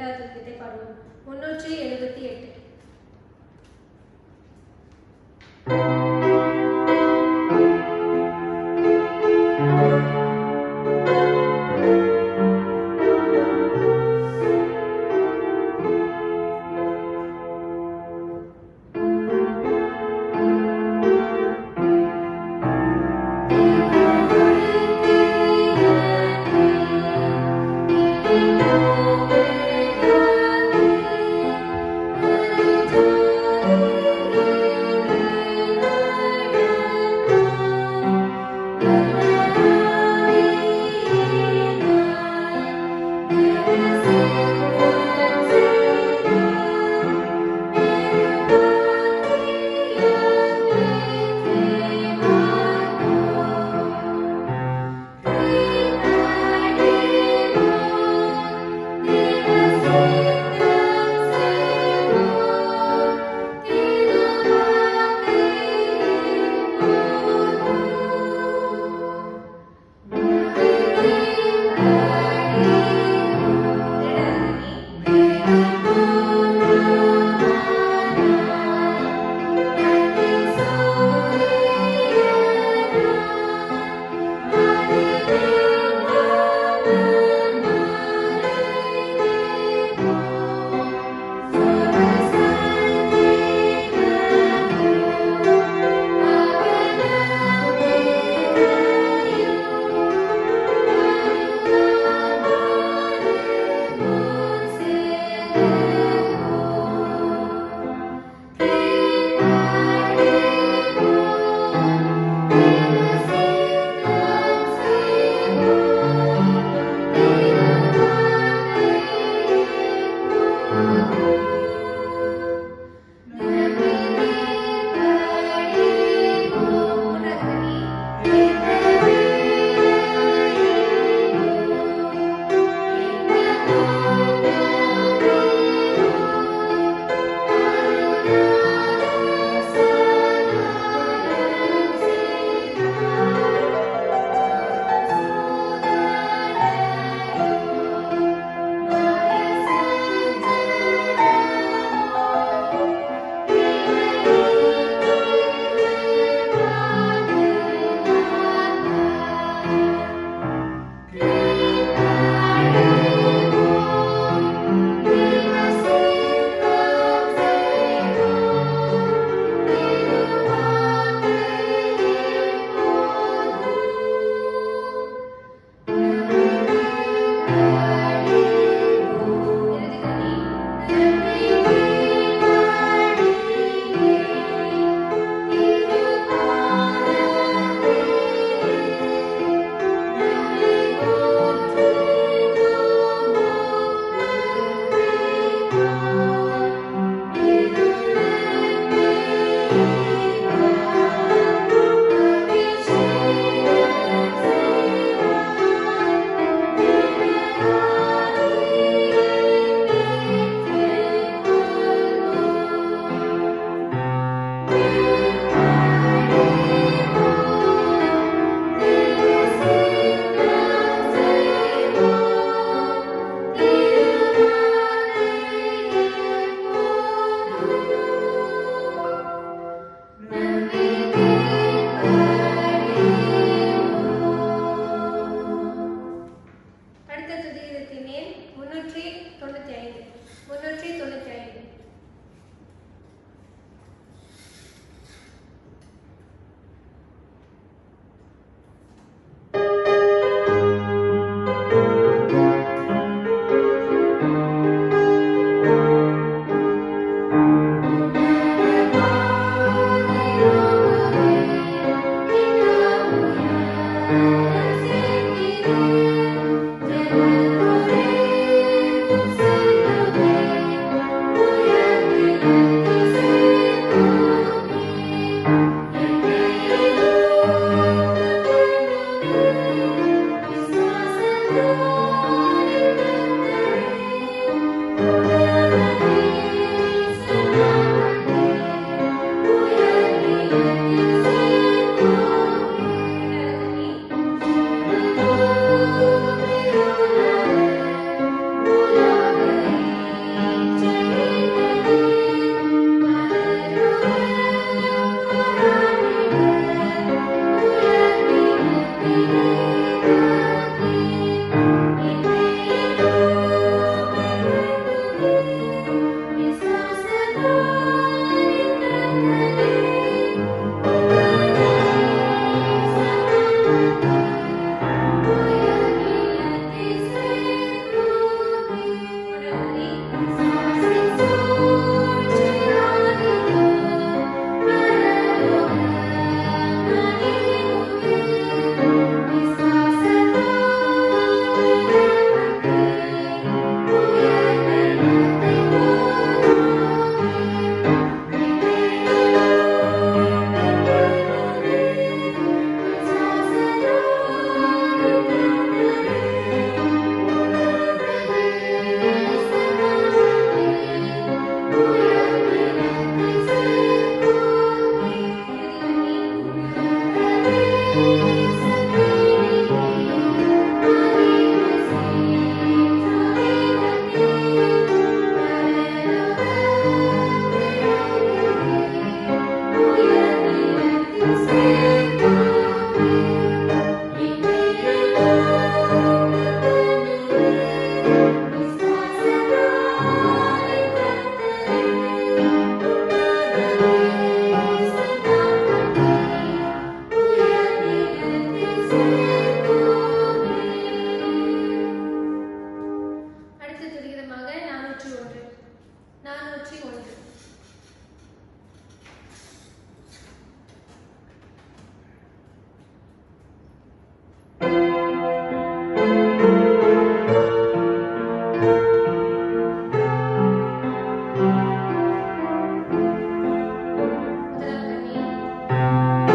திருக்கத்தை பாடுவோம் முன்னூற்றி எழுபத்தி எட்டு Thank நானூற்றி ஒன்று முதலாம் கண்ணி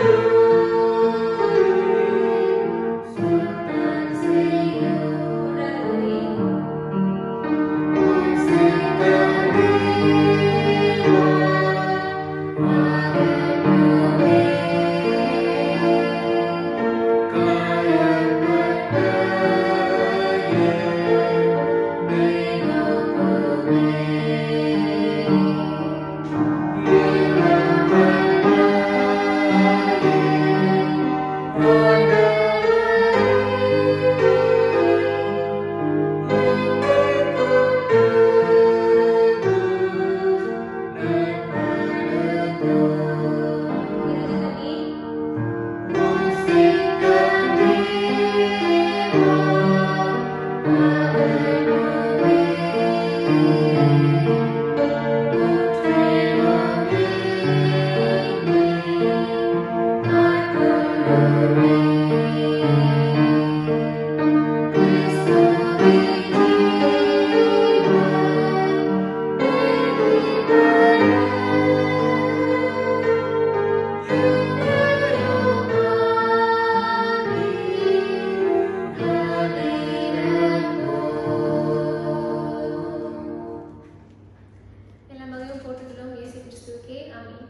எல்லா மகளும் போட்டுக்கிறோம் இயேசு கிறிஸ்துவுக்கே ஆமென்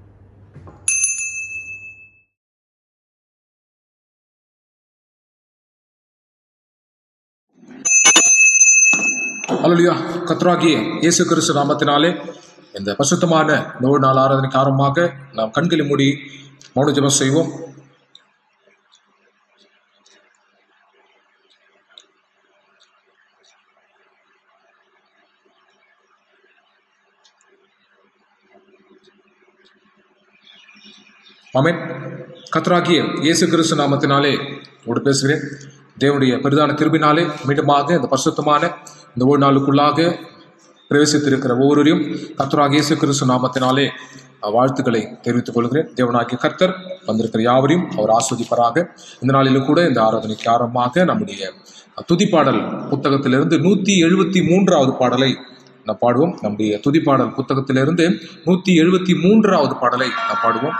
அல்லா கத்ராகிய இயேசு கிறிஸ்து நாமத்தினாலே இந்த பரிசுத்தமான நோடு நாள் ஆராதனைக்கு ஆரம்பமாக நாம் கண்களை மூடி மௌன ஜெபம் செய்வோம் ஆமென் கத்ராகிய இயேசு கிறிஸ்து நாமத்தினாலே உங்களோடு பேசுகிறேன் தேவனுடைய பெரிதான கிருபினாலே மீண்டுமாக இந்த பரிசுத்தமான இந்த ஒரு நாளுக்குள்ளாக பிரவேசித்திருக்கிற ஒவ்வொருவரையும் கர்த்தராகிய இயேசு கிறிஸ்து நாமத்தினாலே அஹ், வாழ்த்துக்களை தெரிவித்துக் கொள்கிறேன் தேவனாகிய கர்த்தர் வந்திருக்கிற யாவரையும் அவர் ஆஸ்வதிப்பராக இந்த நாளிலும் கூட இந்த ஆராதனைக்கு ஆரம்பமாக நம்முடைய துதிப்பாடல் புத்தகத்திலிருந்து நூத்தி எழுபத்தி மூன்றாவது பாடலை நாம் பாடுவோம் நம்முடைய துதிப்பாடல் புத்தகத்திலிருந்து நூத்தி எழுபத்தி மூன்றாவது பாடலை நாம் பாடுவோம்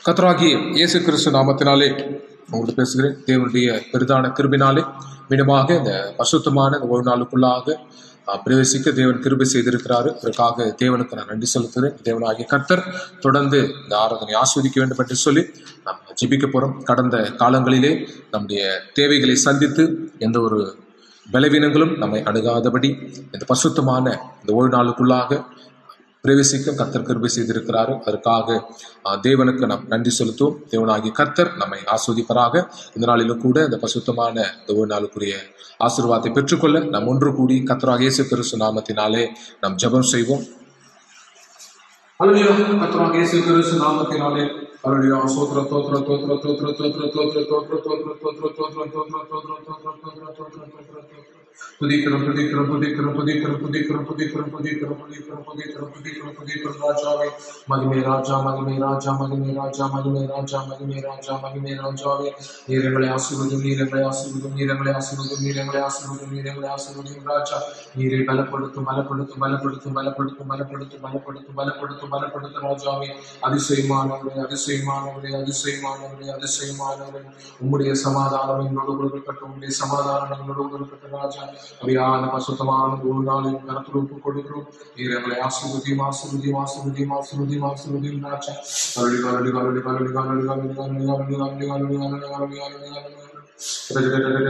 கத்தராகிய இயேசு கிறிஸ்து நாமத்தினாலே உங்களுக்கு பேசுகிறேன் தேவனுடைய பெரிதான கிருபினாலே மீண்டுமாக இந்த பசுத்தமான இந்த ஒரு நாளுக்குள்ளாக ஆஹ், பிரவேசிக்க தேவன் கிருபை செய்திருக்கிறாரு அதற்காக தேவனுக்கு நான் நன்றி செலுத்துகிறேன் தேவனாகிய கர்த்தர் தொடர்ந்து இந்த ஆராதனை ஆஸ்வதிக்க வேண்டும் என்று சொல்லி நம்ம ஜெபிக்க போறோம் கடந்த காலங்களிலே நம்முடைய தேவைகளை சந்தித்து எந்த ஒரு பலவீனங்களும் நம்மை அணுகாதபடி இந்த பசுத்தமான இந்த ஒரு நாளுக்குள்ளாக பிரவேசிக்க கர்த்தர் கிருபை செய்திருக்கிறாரு அதற்காக ஆஹ், தேவனுக்கு நாம் நன்றி செலுத்துவோம் தேவனாகிய கர்த்தர் நம்மை ஆஸ்வதிப்பராக இந்த நாளிலும் கூட இந்த பசுத்தமான இந்த ஒரு நாளுக்குரிய ஆசீர்வாதத்தை பெற்றுக்கொள்ள நாம் ஒன்று கூடி கர்த்தராக இயேசு கிறிஸ்து நாமத்தினாலே நாம் ஜெபம் செய்வோம் அல்லேலூயா கர்த்தராக இயேசு கிறிஸ்து நாமத்தினாலே அல்லேலூயா ஸ்தோத்திர ஸ்தோத்திர ஸ்தோத்திர ஸ்தோத்திர ஸ்தோத்திர ஸ்தோத்திர ஸ்தோத்திர ஸ்தோத்திர ஸ்தோத்திர ஸ்தோத்திர ஸ்தோத்திர ஸ்தோத்திர ஸ்தோத்திர துதிக்கிறோம் துதிக்கிறோம் துதிக்கிறோம் துதிக்கிறோம் துதிக்கிறோம் துதிக்கிறோம் துதிக்கிறோம் துதிக்கிறோம் துதிக்கிறோம் துதிக்கிறோம் துதிக்கிறோம் ராஜாவே மகிமை ராஜா மகிமை ராஜா மகிமை ராஜா மகிமை ராஜா மகிமை ராஜா மகிமை ராஜாவே நீரங்களை ஆசீர்வதும் நீரங்களை ஆசீர்வதும் நீரங்களை ஆசீர்வதும் நீரங்களை ஆசீர்வதும் நீரங்களை ஆசீர்வதும் ராஜா நீரை பலப்படுத்தும் பலப்படுத்தும் பலப்படுத்தும் பலப்படுத்தும் பலப்படுத்தும் பலப்படுத்தும் பலப்படுத்தும் பலப்படுத்தும் ராஜாவே அதிசயமானவரே அதிசயமானவரே அதிசயமானவரே அதிசயமானவரே உம்முடைய சமாதானம் எங்களோடு கொடுக்கட்டும் உம்முடைய சமாதானம் எங்களோடு கொடுக்கட்டும் ராஜா அவையான பசுத்தமான ஒரு நாளில் கருத்தில் ஒப்புக் கொடுக்கிறோம் நீர் எங்களை ஆசிர்வதியும் ஆசிர்வதியும் ஆசிர்வதியும் ஆசிர்வதியும் ஆசிர்வதியும் ராஜா அருளி அருளி அருளி அருளி அருளி அருளி அருளி அருளி அருளி அருளி அருளி அருளி அருளி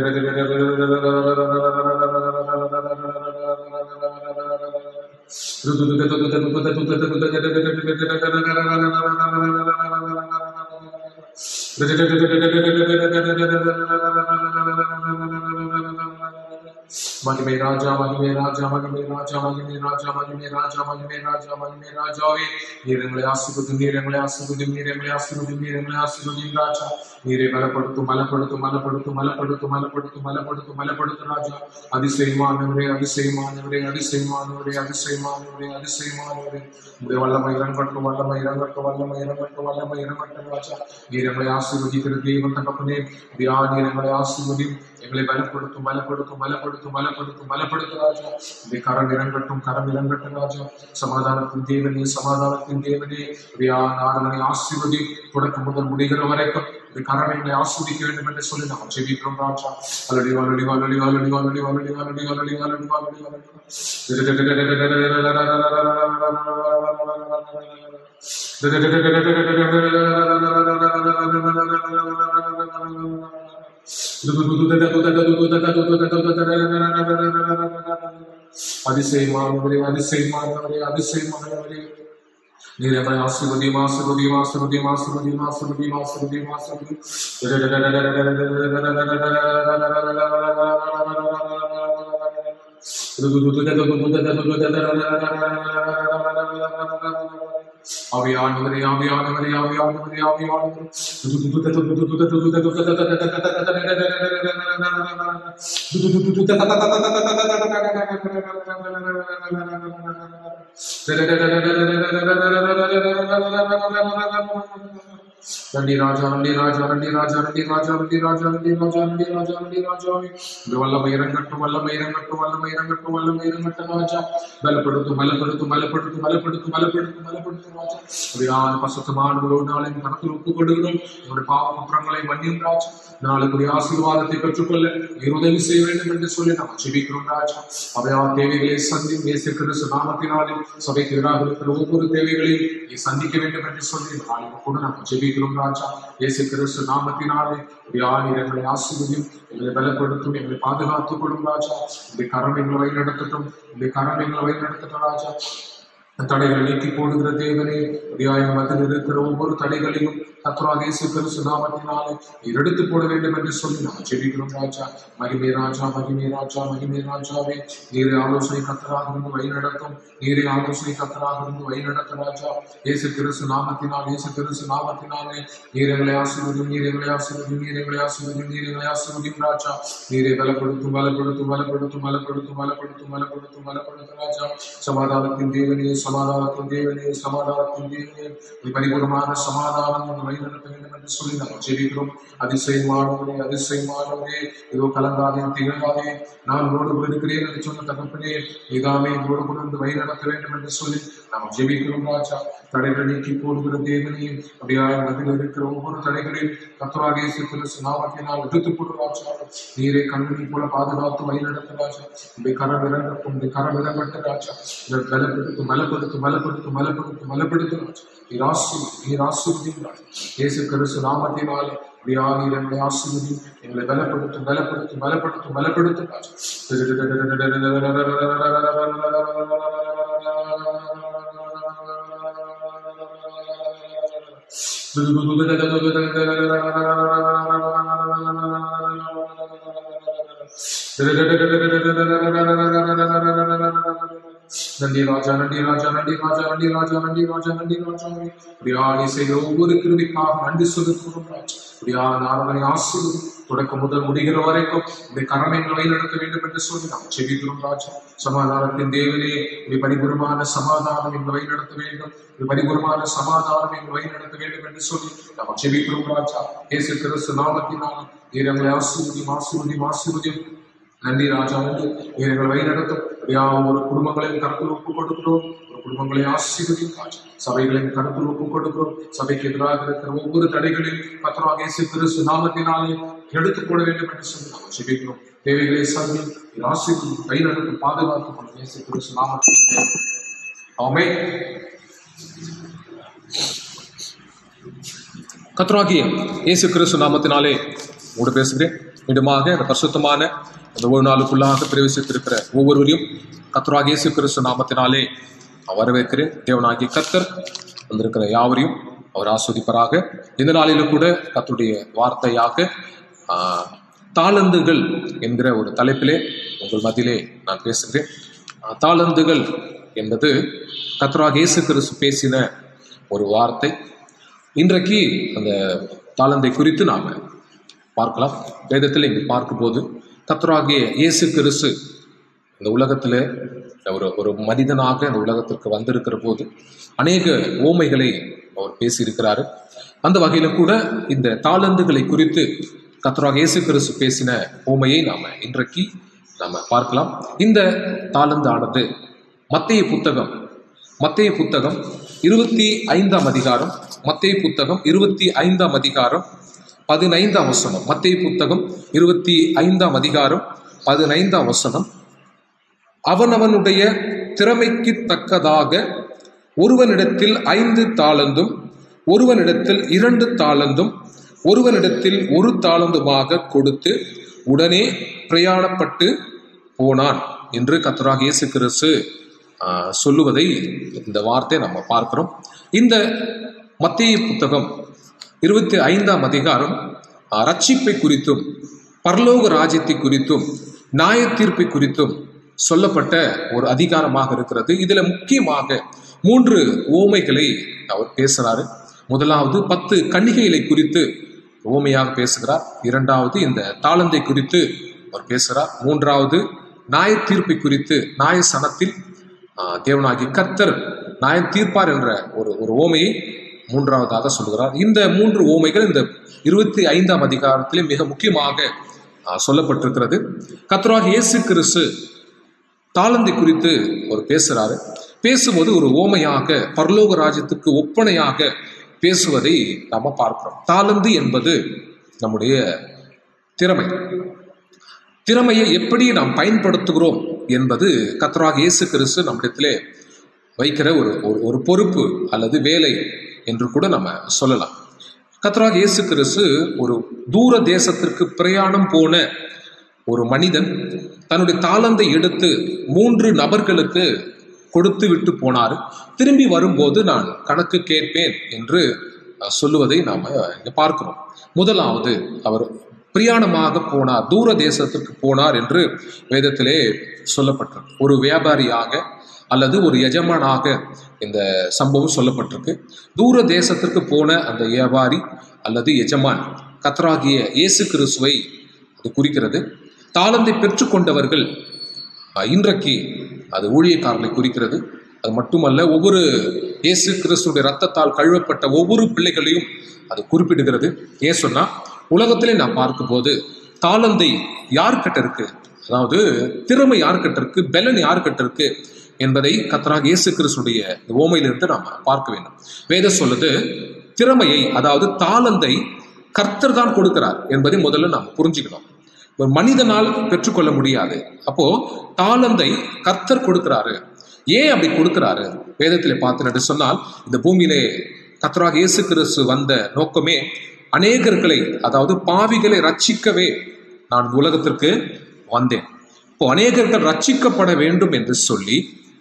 மகிமை ராஜா மகிமை ராஜா மகிமை ராஜா மகிமை ராஜா மகிமை ராஜா மகிமை ராஜா மகிமை ராஜாவே நீர் எங்களை ஆசிர்வதும் நீர் எங்களை ஆசிர்வதும் நீர் எங்களை ஆசிர்வதும் நீர் எங்களை ஆசிர்வதும் ராஜா நீரை பலப்படுத்தும் பலப்படுத்தும் பலப்படுத்தும் பலப்படுத்தும் பலப்படுத்தும் பலப்படுத்தும் பலப்படுத்தும் ராஜா அதிசயமானவரே அதிசயமானவரே அதிசயமானவரே அதிசயமானவரே அதிசயமானவரே உடைய வல்லமை இறங்கட்டும் வல்லமை இறங்கட்டும் வல்லமை இறங்கட்டும் வல்லமை இறங்கட்டும் ராஜா நீர் எங்களை ஆசீர்வதிக்கிற தெய்வம் தகப்பனே தியா நீர் எங்களை ஆசீர்வதியும் எங்களை பலப்படுத்தும் பலப்படுத்தும் பலப்படுத்தும் பலப்படுத்தும் பலப்படுத்தும் ராஜா இந்த கரம் இறங்கட்டும் கரம் இறங்கட்டும் ராஜா சமாதானத்தின் தேவனே சமாதானத்தின் தேவனே தியா நாடனை ஆசீர்வதி தொடக்கம் முதல் முடிகிற வரைக்கும் இந்த கரம் எங்களை ஆஸ்வதிக்க வேண்டும் என்று சொல்லி நாம் ஜெபிக்கிறோம் ராஜா அலடி அலடி அலடி அலடி அலடி அலடி அலடி அலடி அலடி அலடி அதிசயமானவரே அதிசயமானவரே அதிசயமானவரே நீர் எங்களை ஆசீர்வதியும் ஆசீர்வதியும் ஆசீர்வதியும் ஆசீர்வதியும் ஆசீர்வதியும் ஆசீர்வதியும் ஆசீர்வதியும் ஆவியானவரே ஆவியானவரே ஆவியானவரே நன்றி ராஜா நன்றி ராஜா நன்றி ராஜா நன்றி ராஜா நன்றி ராஜா நன்றி ராஜா நன்றி ராஜா நன்றி ராஜாவே இந்த வல்லமை இறங்கட்டும் வல்லமை இறங்கட்டும் வல்லமை இறங்கட்டும் வல்லமை இறங்கட்டும் ராஜா பலப்படுத்தும் பலப்படுத்தும் பலப்படுத்தும் பலப்படுத்தும் பலப்படுத்தும் பலப்படுத்தும் ராஜா அப்படியான பசுத்தமான ஒரு நாளின் கணக்கில் ஒப்புக் கொடுக்கிறோம் என்னுடைய பாவ குற்றங்களை மன்னியும் ராஜா இந்த நாளுக்குரிய ஆசீர்வாதத்தை பெற்றுக்கொள்ள நீர் உதவி செய்ய வேண்டும் என்று சொல்லி நாம் ஜெபிக்கிறோம் ராஜா அவையா தேவைகளை சந்தி இயேசு கிறிஸ்து நாமத்தினாலே சபைக்கு எதிராக இருக்கிற ஒவ்வொரு தேவைகளையும் நீ சந்திக்க வேண்டும் என்று சொல்லி இந்த நாளில் கூட நாம் ஜெபிக்கிறோம் ராஜா இயேசு கிறிஸ்து நாமத்தினாலே யார் எங்களை ஆசீர்வதியும் எங்களை பலப்படுத்தும் எங்களை பாதுகாத்துக் கொள்ளும் ராஜா இந்த கரம் எங்களை வழிநடத்தட்டும் இந்த கரம் எங்களை வழிநடத்தட்டும் ராஜா தடைகளை நீக்கி போடுகிற தேவனே அடியாயம் அதில் இருக்கிற ஒவ்வொரு தடைகளையும் கத்ராக இயேசு கிறிஸ்து நாமத்தினாலே நீர் எடுத்து போட வேண்டும் என்று சொல்லி நாம் ஜெபிக்கிறோம் ராஜா மகிமே ராஜா மகிமே ராஜா மகிமே ராஜாவே நீரை ஆலோசனை கத்தராக இருந்து வழி நடத்தும் நீரை ஆலோசனை கத்தராக இருந்து வழி நடத்தும் ராஜா இயேசு கிறிஸ்து நாமத்தினால் இயேசு கிறிஸ்து நாமத்தினாலே நீரங்களை ஆசீர்வதும் நீரங்களை ஆசீர்வதும் நீரங்களை ஆசீர்வதும் நீரங்களை ஆசீர்வதும் ராஜா நீரை பலப்படுத்தும் பலப்படுத்தும் பலப்படுத்தும் பலப்படுத்தும் பலப்படுத்தும் பலப்படுத்தும் பலப்படுத்தும் பலப்படுத்தும் ராஜா சமாதானத்தின் தேவனே சமாதானத்தின் தேவனே சமாதானத்தின் தேவனே நீ பரிபூர்ணமான சமாதானம் உங்களை வழிநடத்த வேண்டும் என்று சொல்லி நாங்கள் ஜெபிக்கிறோம் அதிசயமானவரே அதிசயமானவரே இதோ கலங்காதே திகழாதே நான் உன்னோடு கூட இருக்கிறேன் என்று சொன்ன தகப்பனே நீதாமே உன்னோடு கூட இருந்து வழி நடத்த வேண்டும் என்று சொல்லி நாம் ஜெபிக்கிறோம் ராஜா தடைகளை நீக்கி போடுகிற தேவனே அப்படியாக மதில் இருக்கிற ஒவ்வொரு தடைகளையும் கத்தராக இயேசு கிறிஸ்து நாமத்தினால் எடுத்து போடு ராஜா நீரே கண்மணி போல பாதுகாத்து வழி நடத்த ராஜா உடைய கரம் இறங்கட்டும் உடைய கரம் இறங்கட்ட ராஜா இதை பலப்படுத்து பலப்படுத்து பலப்படுத்து பலப்படுத்து பலப்படுத்து ராஜா நீர் ஆசி நீர் ஆசிர்வதியும் ராஜா இயேசு கிறிஸ்து நாமத்தினாலே அப்படியா நீர் எங்களை ஆசிர்வதி எங்களை பலப்படுத்தும் பலப்படுத்தும் பலப்படுத்தும் பலப்படுத்தும் நன்றி ராஜா நன்றி ராஜா நன்றி ராஜா நன்றி ராஜா நன்றி ராஜா நன்றி ராஜா அப்படியா நீ செய்கிற ஒவ்வொரு கிருமிக்காக நன்றி சொல்லுகிறோம் ராஜா அப்படியா நாரதனை ஆசிர்வதி தொடக்கம் முதல் முடிகிற வரைக்கும் இந்த கடமைகளை நடத்த வேண்டும் என்று சொல்லி நாம் செபிக்கிறோம் ராஜா சமாதானத்தின் தேவனே இப்படி பரிபூர்ணமான சமாதானம் எங்களை வழிநடத்த வேண்டும் இப்படி பரிபூர்ணமான சமாதானம் எங்களை வழிநடத்த வேண்டும் என்று சொல்லி நாம் செபிக்கிறோம் ராஜா இயேசு கிறிஸ்து நாமத்தினால் நீர் எங்களை ஆசீர்வதியும் ஆசீர்வதியும் ஆசீர்வதியும் நன்றி ராஜா நன்றி நீர் எங்களை வழி நடத்தும் அப்படியா ஒரு குடும்பங்களையும் கருத்தில் ஒப்பு கொடுக்கிறோம் ஒரு குடும்பங்களை ஆசீர்வதியும் ராஜா சபைகளையும் கருத்தில் ஒப்பு கொடுக்கிறோம் சபைக்கு எதிராக இருக்கிற ஒவ்வொரு தடைகளையும் பத்திரமாக இயேசு கிறிஸ்து நாமத்தினாலே எடுத்துக் கொள்ள வேண்டும் என்று சொல்லி நாம் ஜெபிக்கிறோம் தேவைகளை சந்தி ஆசீர்வதி கை நடத்து பாதுகாத்துக் கொள்ளும் இயேசு கிறிஸ்து நாமத்தினாலே ஆமே கத்ராகிய இயேசு கிறிஸ்து நாமத்தினாலே உங்களோடு பேசுகிறேன் மீண்டுமாக இந்த பரிசுத்தமான இந்த ஒரு நாளுக்குள்ளாக பிரவேசித்திருக்கிற ஒவ்வொருவரையும் கத்ராக இயேசு கிறிஸ்து நாமத்தினாலே நான் வரவேற்கிறேன் தேவனாகிய கத்தர் வந்திருக்கிற யாவரையும் அவர் ஆஸ்வதிப்பராக இந்த நாளிலும் கூட கத்துடைய வார்த்தையாக ஆஹ், தாளந்துகள் என்கிற ஒரு தலைப்பிலே உங்கள் மத்தியிலே நான் பேசுகிறேன் ஆஹ், தாளந்துகள் என்பது கத்ராக இயேசு கிறிஸ்து பேசின ஒரு வார்த்தை இன்றைக்கு அந்த தாளந்தை குறித்து நாம பார்க்கலாம் வேதத்தில் இங்கு பார்க்கும்போது கத்தராகிய இயேசு கிறிஸ்து இந்த உலகத்தில் ஒரு ஒரு மனிதனாக இந்த உலகத்திற்கு வந்திருக்கிற போது அநேக ஓமைகளை அவர் பேசியிருக்கிறாரு அந்த வகையில கூட இந்த தாளந்துகளை குறித்து கத்தராக இயேசு கிறிஸ்து பேசின ஓமையை நாம இன்றைக்கு நாம பார்க்கலாம் இந்த தாளந்தானது மத்திய புத்தகம் மத்தேய புத்தகம் இருபத்தி ஐந்தாம் அதிகாரம் மத்தேய புத்தகம் இருபத்தி ஐந்தாம் அதிகாரம் பதினைந்தாம் வசனம் மத்தேய புத்தகம் இருபத்தி ஐந்தாம் அதிகாரம் பதினைந்தாம் வசனம் அவனவனுடைய திறமைக்கு தக்கதாக ஒருவனிடத்தில் ஐந்து தாளந்தும் ஒருவனிடத்தில் இரண்டு தாளந்தும் ஒருவனிடத்தில் ஒரு தாளந்துமாக கொடுத்து உடனே பிரயாணப்பட்டு போனான் என்று கத்தராக இயேசு கிறிஸ்து ஆஹ், சொல்லுவதை இந்த வார்த்தை நம்ம பார்க்கிறோம் இந்த மத்திய புத்தகம் இருபத்தி ஐந்தாம் அதிகாரம் ஆஹ், ரட்சிப்பை குறித்தும் பரலோக ராஜ்யத்தை குறித்தும் நியாய தீர்ப்பை குறித்தும் சொல்லப்பட்ட ஒரு அதிகாரமாக இருக்கிறது இதுல முக்கியமாக மூன்று ஓமைகளை அவர் பேசுறாரு முதலாவது பத்து கன்னிகைகளை குறித்து ஓமையாக பேசுகிறார் இரண்டாவது இந்த தாளந்தை குறித்து அவர் பேசுகிறார் மூன்றாவது நியாய தீர்ப்பை குறித்து நியாய சனத்தில் ஆஹ், தேவனாகிய கர்த்தர் நியாயம் தீர்ப்பார் என்ற ஒரு ஒரு ஓமையை மூன்றாவதாக சொல்கிறார் இந்த மூன்று ஓமைகள் இந்த இருபத்தி ஐந்தாம் அதிகாரத்திலே மிக முக்கியமாக ஆஹ், சொல்லப்பட்டிருக்கிறது கர்த்தராகிய இயேசு கிறிஸ்து தாளந்தை குறித்து அவர் பேசுறாரு பேசும்போது ஒரு ஓமையாக பரலோக ராஜ்யத்துக்கு ஒப்பனையாக பேசுவதை நாம பார்க்கிறோம் தாளந்து என்பது நம்முடைய திறமை திறமையை எப்படி நாம் பயன்படுத்துகிறோம் என்பது கத்தராக இயேசு கிறிஸ்து நம்மிடத்திலே வைக்கிற ஒரு ஒரு- ஒரு பொறுப்பு அல்லது வேலை என்று கூட நம்ம சொல்லலாம் கத்தராக இயேசு கிறிஸ்து ஒரு தூர தேசத்திற்கு பிரயாணம் போன ஒரு மனிதன் தன்னுடைய தாளந்தை எடுத்து மூன்று நபர்களுக்கு கொடுத்து விட்டு போனார் திரும்பி வரும்போது நான் கணக்கு கேட்பேன் என்று அஹ், சொல்லுவதை நாம இங்க பார்க்கிறோம் முதலாவது அவர் பிரயாணமாக போனார் தூர தேசத்திற்கு போனார் என்று வேதத்திலே சொல்லப்பட்டிருக்கு ஒரு வியாபாரியாக அல்லது ஒரு எஜமானாக இந்த சம்பவம் சொல்லப்பட்டிருக்கு தூர தேசத்திற்கு போன அந்த வியாபாரி அல்லது எஜமான் கத்தராகிய இயேசு கிறிஸ்துவை அது குறிக்கிறது தாளந்தை பெற்றுக்கொண்டவர்கள் அஹ், இன்றைக்கு அது ஊழியக்காரர்களை குறிக்கிறது அது மட்டுமல்ல ஒவ்வொரு இயேசு கிறிஸ்துடைய ரத்தத்தால் கழுவப்பட்ட ஒவ்வொரு பிள்ளைகளையும் அது குறிப்பிடுகிறது ஏன் சொன்னா உலகத்திலே நான் பார்க்கும்போது தாளந்தை யார்கிட்ட இருக்கு அதாவது திறமை யார்கிட்ட இருக்கு பெலன் யார்கிட்ட இருக்கு என்பதை கத்தராக இயேசு கிறிஸ்துடைய இந்த ஓமையிலிருந்து நாம் பார்க்க வேண்டும் வேதம் சொல்லுது திறமையை அதாவது தாளந்தை கர்த்தர் தான் கொடுக்கிறார் என்பதை முதல்ல நாம் புரிஞ்சுக்கணும் ஒரு மனிதனால் பெற்றுக்கொள்ள முடியாது அப்போ தாளந்தை கர்த்தர் கொடுக்கிறாரு ஏன் அப்படி கொடுக்கிறாரு வேதத்திலே பார்த்து சொன்னால் இந்த பூமியிலே கர்த்தராக இயேசு கிறிஸ்து வந்த நோக்கமே அநேகர்களை அதாவது பாவிகளை ரட்சிக்கவே நான் இந்த உலகத்திற்கு வந்தேன் இப்போ அநேகர்கள் ரட்சிக்கப்பட வேண்டும் என்று சொல்லி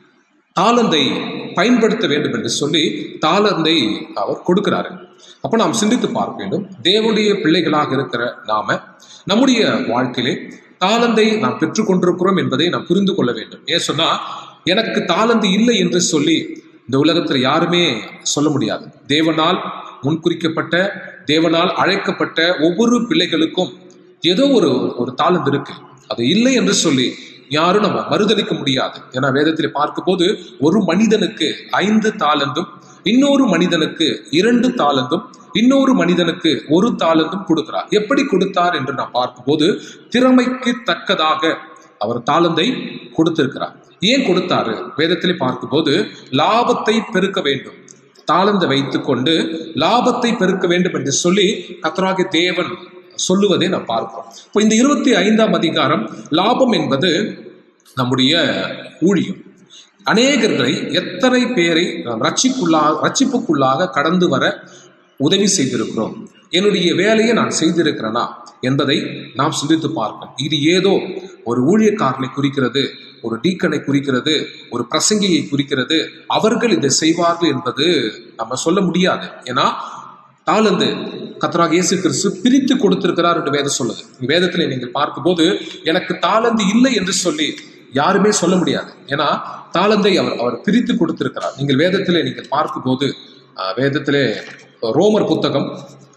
தாளந்தை பயன்படுத்த வேண்டும் என்று சொல்லி தாளந்தை அவர் கொடுக்கிறாரு அப்ப நாம் சிந்தித்து பார்க்க வேண்டும் தேவனுடைய பிள்ளைகளாக இருக்கிற நாம நம்முடைய வாழ்க்கையிலே தாளந்தை நாம் பெற்றுக்கொண்டிருக்கிறோம் என்பதை நாம் புரிந்து கொள்ள வேண்டும் ஏன் சொன்னா எனக்கு தாளந்து இல்லை என்று சொல்லி இந்த உலகத்தில் யாருமே சொல்ல முடியாது தேவனால் முன்குறிக்கப்பட்ட தேவனால் அழைக்கப்பட்ட ஒவ்வொரு பிள்ளைகளுக்கும் ஏதோ ஒரு ஒரு தாளந்து இருக்கு அது இல்லை என்று சொல்லி யாரும் நம்ம மறுதளிக்க முடியாது ஏன்னா வேதத்தில் பார்க்கும்போது ஒரு மனிதனுக்கு ஐந்து தாளந்தும் இன்னொரு மனிதனுக்கு இரண்டு தாளந்தும் இன்னொரு மனிதனுக்கு ஒரு தாளந்தும் கொடுக்கிறார் எப்படி கொடுத்தார் என்று நாம் பார்க்கும்போது திறமைக்கு தக்கதாக அவர் தாளந்தை கொடுத்திருக்கிறார் ஏன் கொடுத்தாரு வேதத்திலே பார்க்கும்போது லாபத்தை பெருக்க வேண்டும் தாளந்தை வைத்துக்கொண்டு லாபத்தை பெருக்க வேண்டும் என்று சொல்லி கத்தராகி தேவன் சொல்லுவதை நாம் பார்க்கிறோம் இப்போ இந்த இருபத்தி ஐந்தாம் அதிகாரம் லாபம் என்பது நம்முடைய ஊழியம் அநேகர்களை எத்தனை பேரை நாம் ரட்சிக்குள்ளாக ரட்சிப்புக்குள்ளாக கடந்து வர உதவி செய்திருக்கிறோம் என்னுடைய வேலையை நான் செய்திருக்கிறேனா என்பதை நாம் சிந்தித்து பார்க்கணும் இது ஏதோ ஒரு ஊழியக்காரனை குறிக்கிறது ஒரு டீக்கனை குறிக்கிறது ஒரு பிரசங்கியை குறிக்கிறது அவர்கள் இதை செய்வார்கள் என்பது நம்ம சொல்ல முடியாது ஏன்னா தாளந்து கத்தராக இயேசு கிறிஸ்து பிரித்து கொடுத்திருக்கிறார் என்று வேதம் சொல்லுது வேதத்தில் நீங்கள் பார்க்கும்போது எனக்கு தாளந்து இல்லை என்று சொல்லி யாருமே சொல்ல முடியாது ஏன்னா தாளந்தை அவர் அவர் பிரித்து கொடுத்திருக்கிறார் நீங்கள் வேதத்திலே நீங்கள் பார்க்கும்போது அஹ், வேதத்திலே ரோமர் புத்தகம்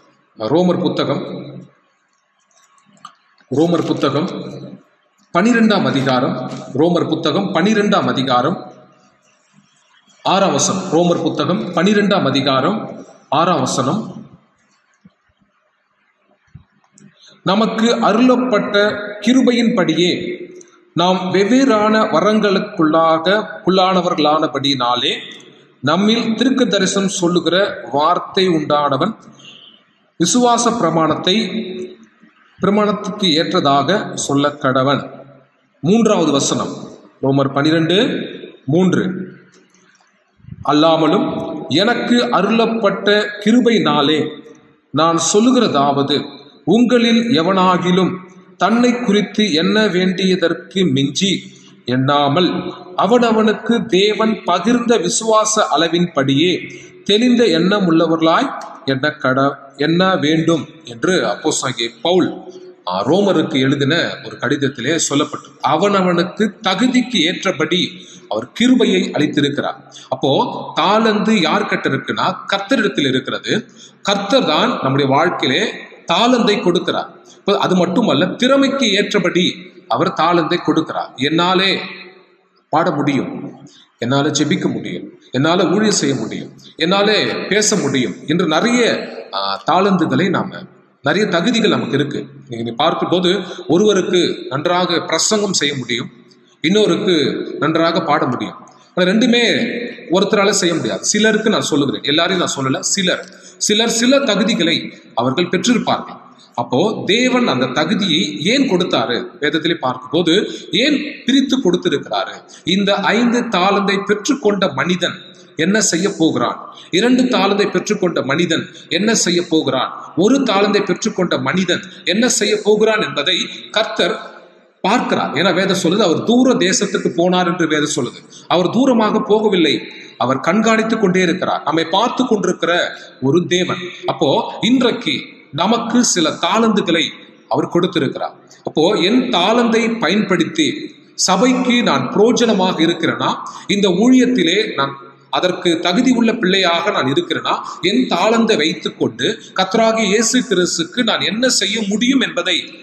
ரோமர் புத்தகம் ரோமர் புத்தகம் பனிரெண்டாம் அதிகாரம் ரோமர் புத்தகம் பனிரெண்டாம் அதிகாரம் ஆறாம் வசனம் ரோமர் புத்தகம் பனிரெண்டாம் அதிகாரம் ஆறாம் வசனம் நமக்கு அருளப்பட்ட கிருபையின்படியே நாம் வெவ்வேறான வரங்களுக்குள்ளாக குள்ளானவர்களானபடினாலே நம்மில் திருக்கு தரிசனம் சொல்லுகிற வார்த்தை உண்டானவன் விசுவாச பிரமாணத்தை பிரமாணத்துக்கு ஏற்றதாக சொல்ல கடவன் மூன்றாவது வசனம் ரோமர் பனிரெண்டு மூன்று அல்லாமலும் எனக்கு அருளப்பட்ட கிருபையினாலே நான் சொல்லுகிறதாவது உங்களில் எவனாகிலும் தன்னை குறித்து எண்ண வேண்டியதற்கு மிஞ்சி எண்ணாமல் அவனவனுக்கு தேவன் பகிர்ந்த விசுவாச அளவின்படியே தெளிந்த எண்ணம் உள்ளவர்களாய் எண்ண கட எண்ண வேண்டும் என்று அப்போஸ்தலனாகிய பவுல் ஆ, ரோமருக்கு எழுதின ஒரு கடிதத்திலே சொல்லப்பட்டு அவனவனுக்கு தகுதிக்கு ஏற்றபடி அவர் கிருபையை அளித்திருக்கிறார் அப்போ தாளந்து யார்கிட்ட இருக்குன்னா கர்த்தரிடத்தில் இருக்கிறது கர்த்தர் தான் நம்முடைய வாழ்க்கையிலே தாளந்தை கொடுக்கிறார் இப்போ அது மட்டுமல்ல திறமைக்கு ஏற்றபடி அவர் தாளந்தை கொடுக்கிறார் என்னாலே பாட முடியும் என்னால ஜெபிக்க முடியும் என்னால ஊழியம் செய்ய முடியும் என்னாலே பேச முடியும் என்று நிறைய ஆ, தாளந்துகளை நாம நிறைய தகுதிகள் நமக்கு இருக்கு நீங்க நீ பார்க்கும்போது ஒருவருக்கு நன்றாக பிரசங்கம் செய்ய முடியும் இன்னொருக்கு நன்றாக பாட முடியும் ஆனா ரெண்டுமே ஒருத்தரால செய்ய முடியாது சிலருக்கு நான் சொல்லுகிறேன் எல்லாரையும் நான் சொல்லல சிலர் சிலர் சில தகுதிகளை அவர்கள் பெற்றிருப்பார்கள் அப்போ தேவன் அந்த தகுதியை ஏன் கொடுத்தாரு வேதத்திலே பார்க்கும்போது ஏன் பிரித்து கொடுத்திருக்கிறாரு இந்த ஐந்து தாளந்தை பெற்றுக்கொண்ட மனிதன் என்ன செய்ய போகிறான் இரண்டு தாளந்தை பெற்றுக்கொண்ட மனிதன் என்ன செய்ய போகிறான் ஒரு தாளந்தை பெற்றுக்கொண்ட மனிதன் என்ன செய்ய போகிறான் என்பதை கர்த்தர் பார்க்கிறார் ஏன்னா வேதம் சொல்லுது அவர் தூர தேசத்துக்கு போனார் என்று வேதம் சொல்லுது அவர் தூரமாக போகவில்லை அவர் கண்காணித்துக் கொண்டே இருக்கிறார் நம்மை பார்த்து கொண்டிருக்கிற ஒரு தேவன் அப்போ இன்றைக்கு நமக்கு சில தாளந்துகளை அவர் கொடுத்திருக்கிறார் அப்போ என் தாளந்தை பயன்படுத்தி சபைக்கு நான் புரோஜனமாக இருக்கிறேனா இந்த ஊழியத்திலே நான் அதற்கு தகுதி உள்ள பிள்ளையாக நான் இருக்கிறேனா என் தாளந்தை வைத்துக்கொண்டு கத்தராகிய இயேசு கிறிஸ்துக்கு நான் என்ன செய்ய முடியும் என்பதை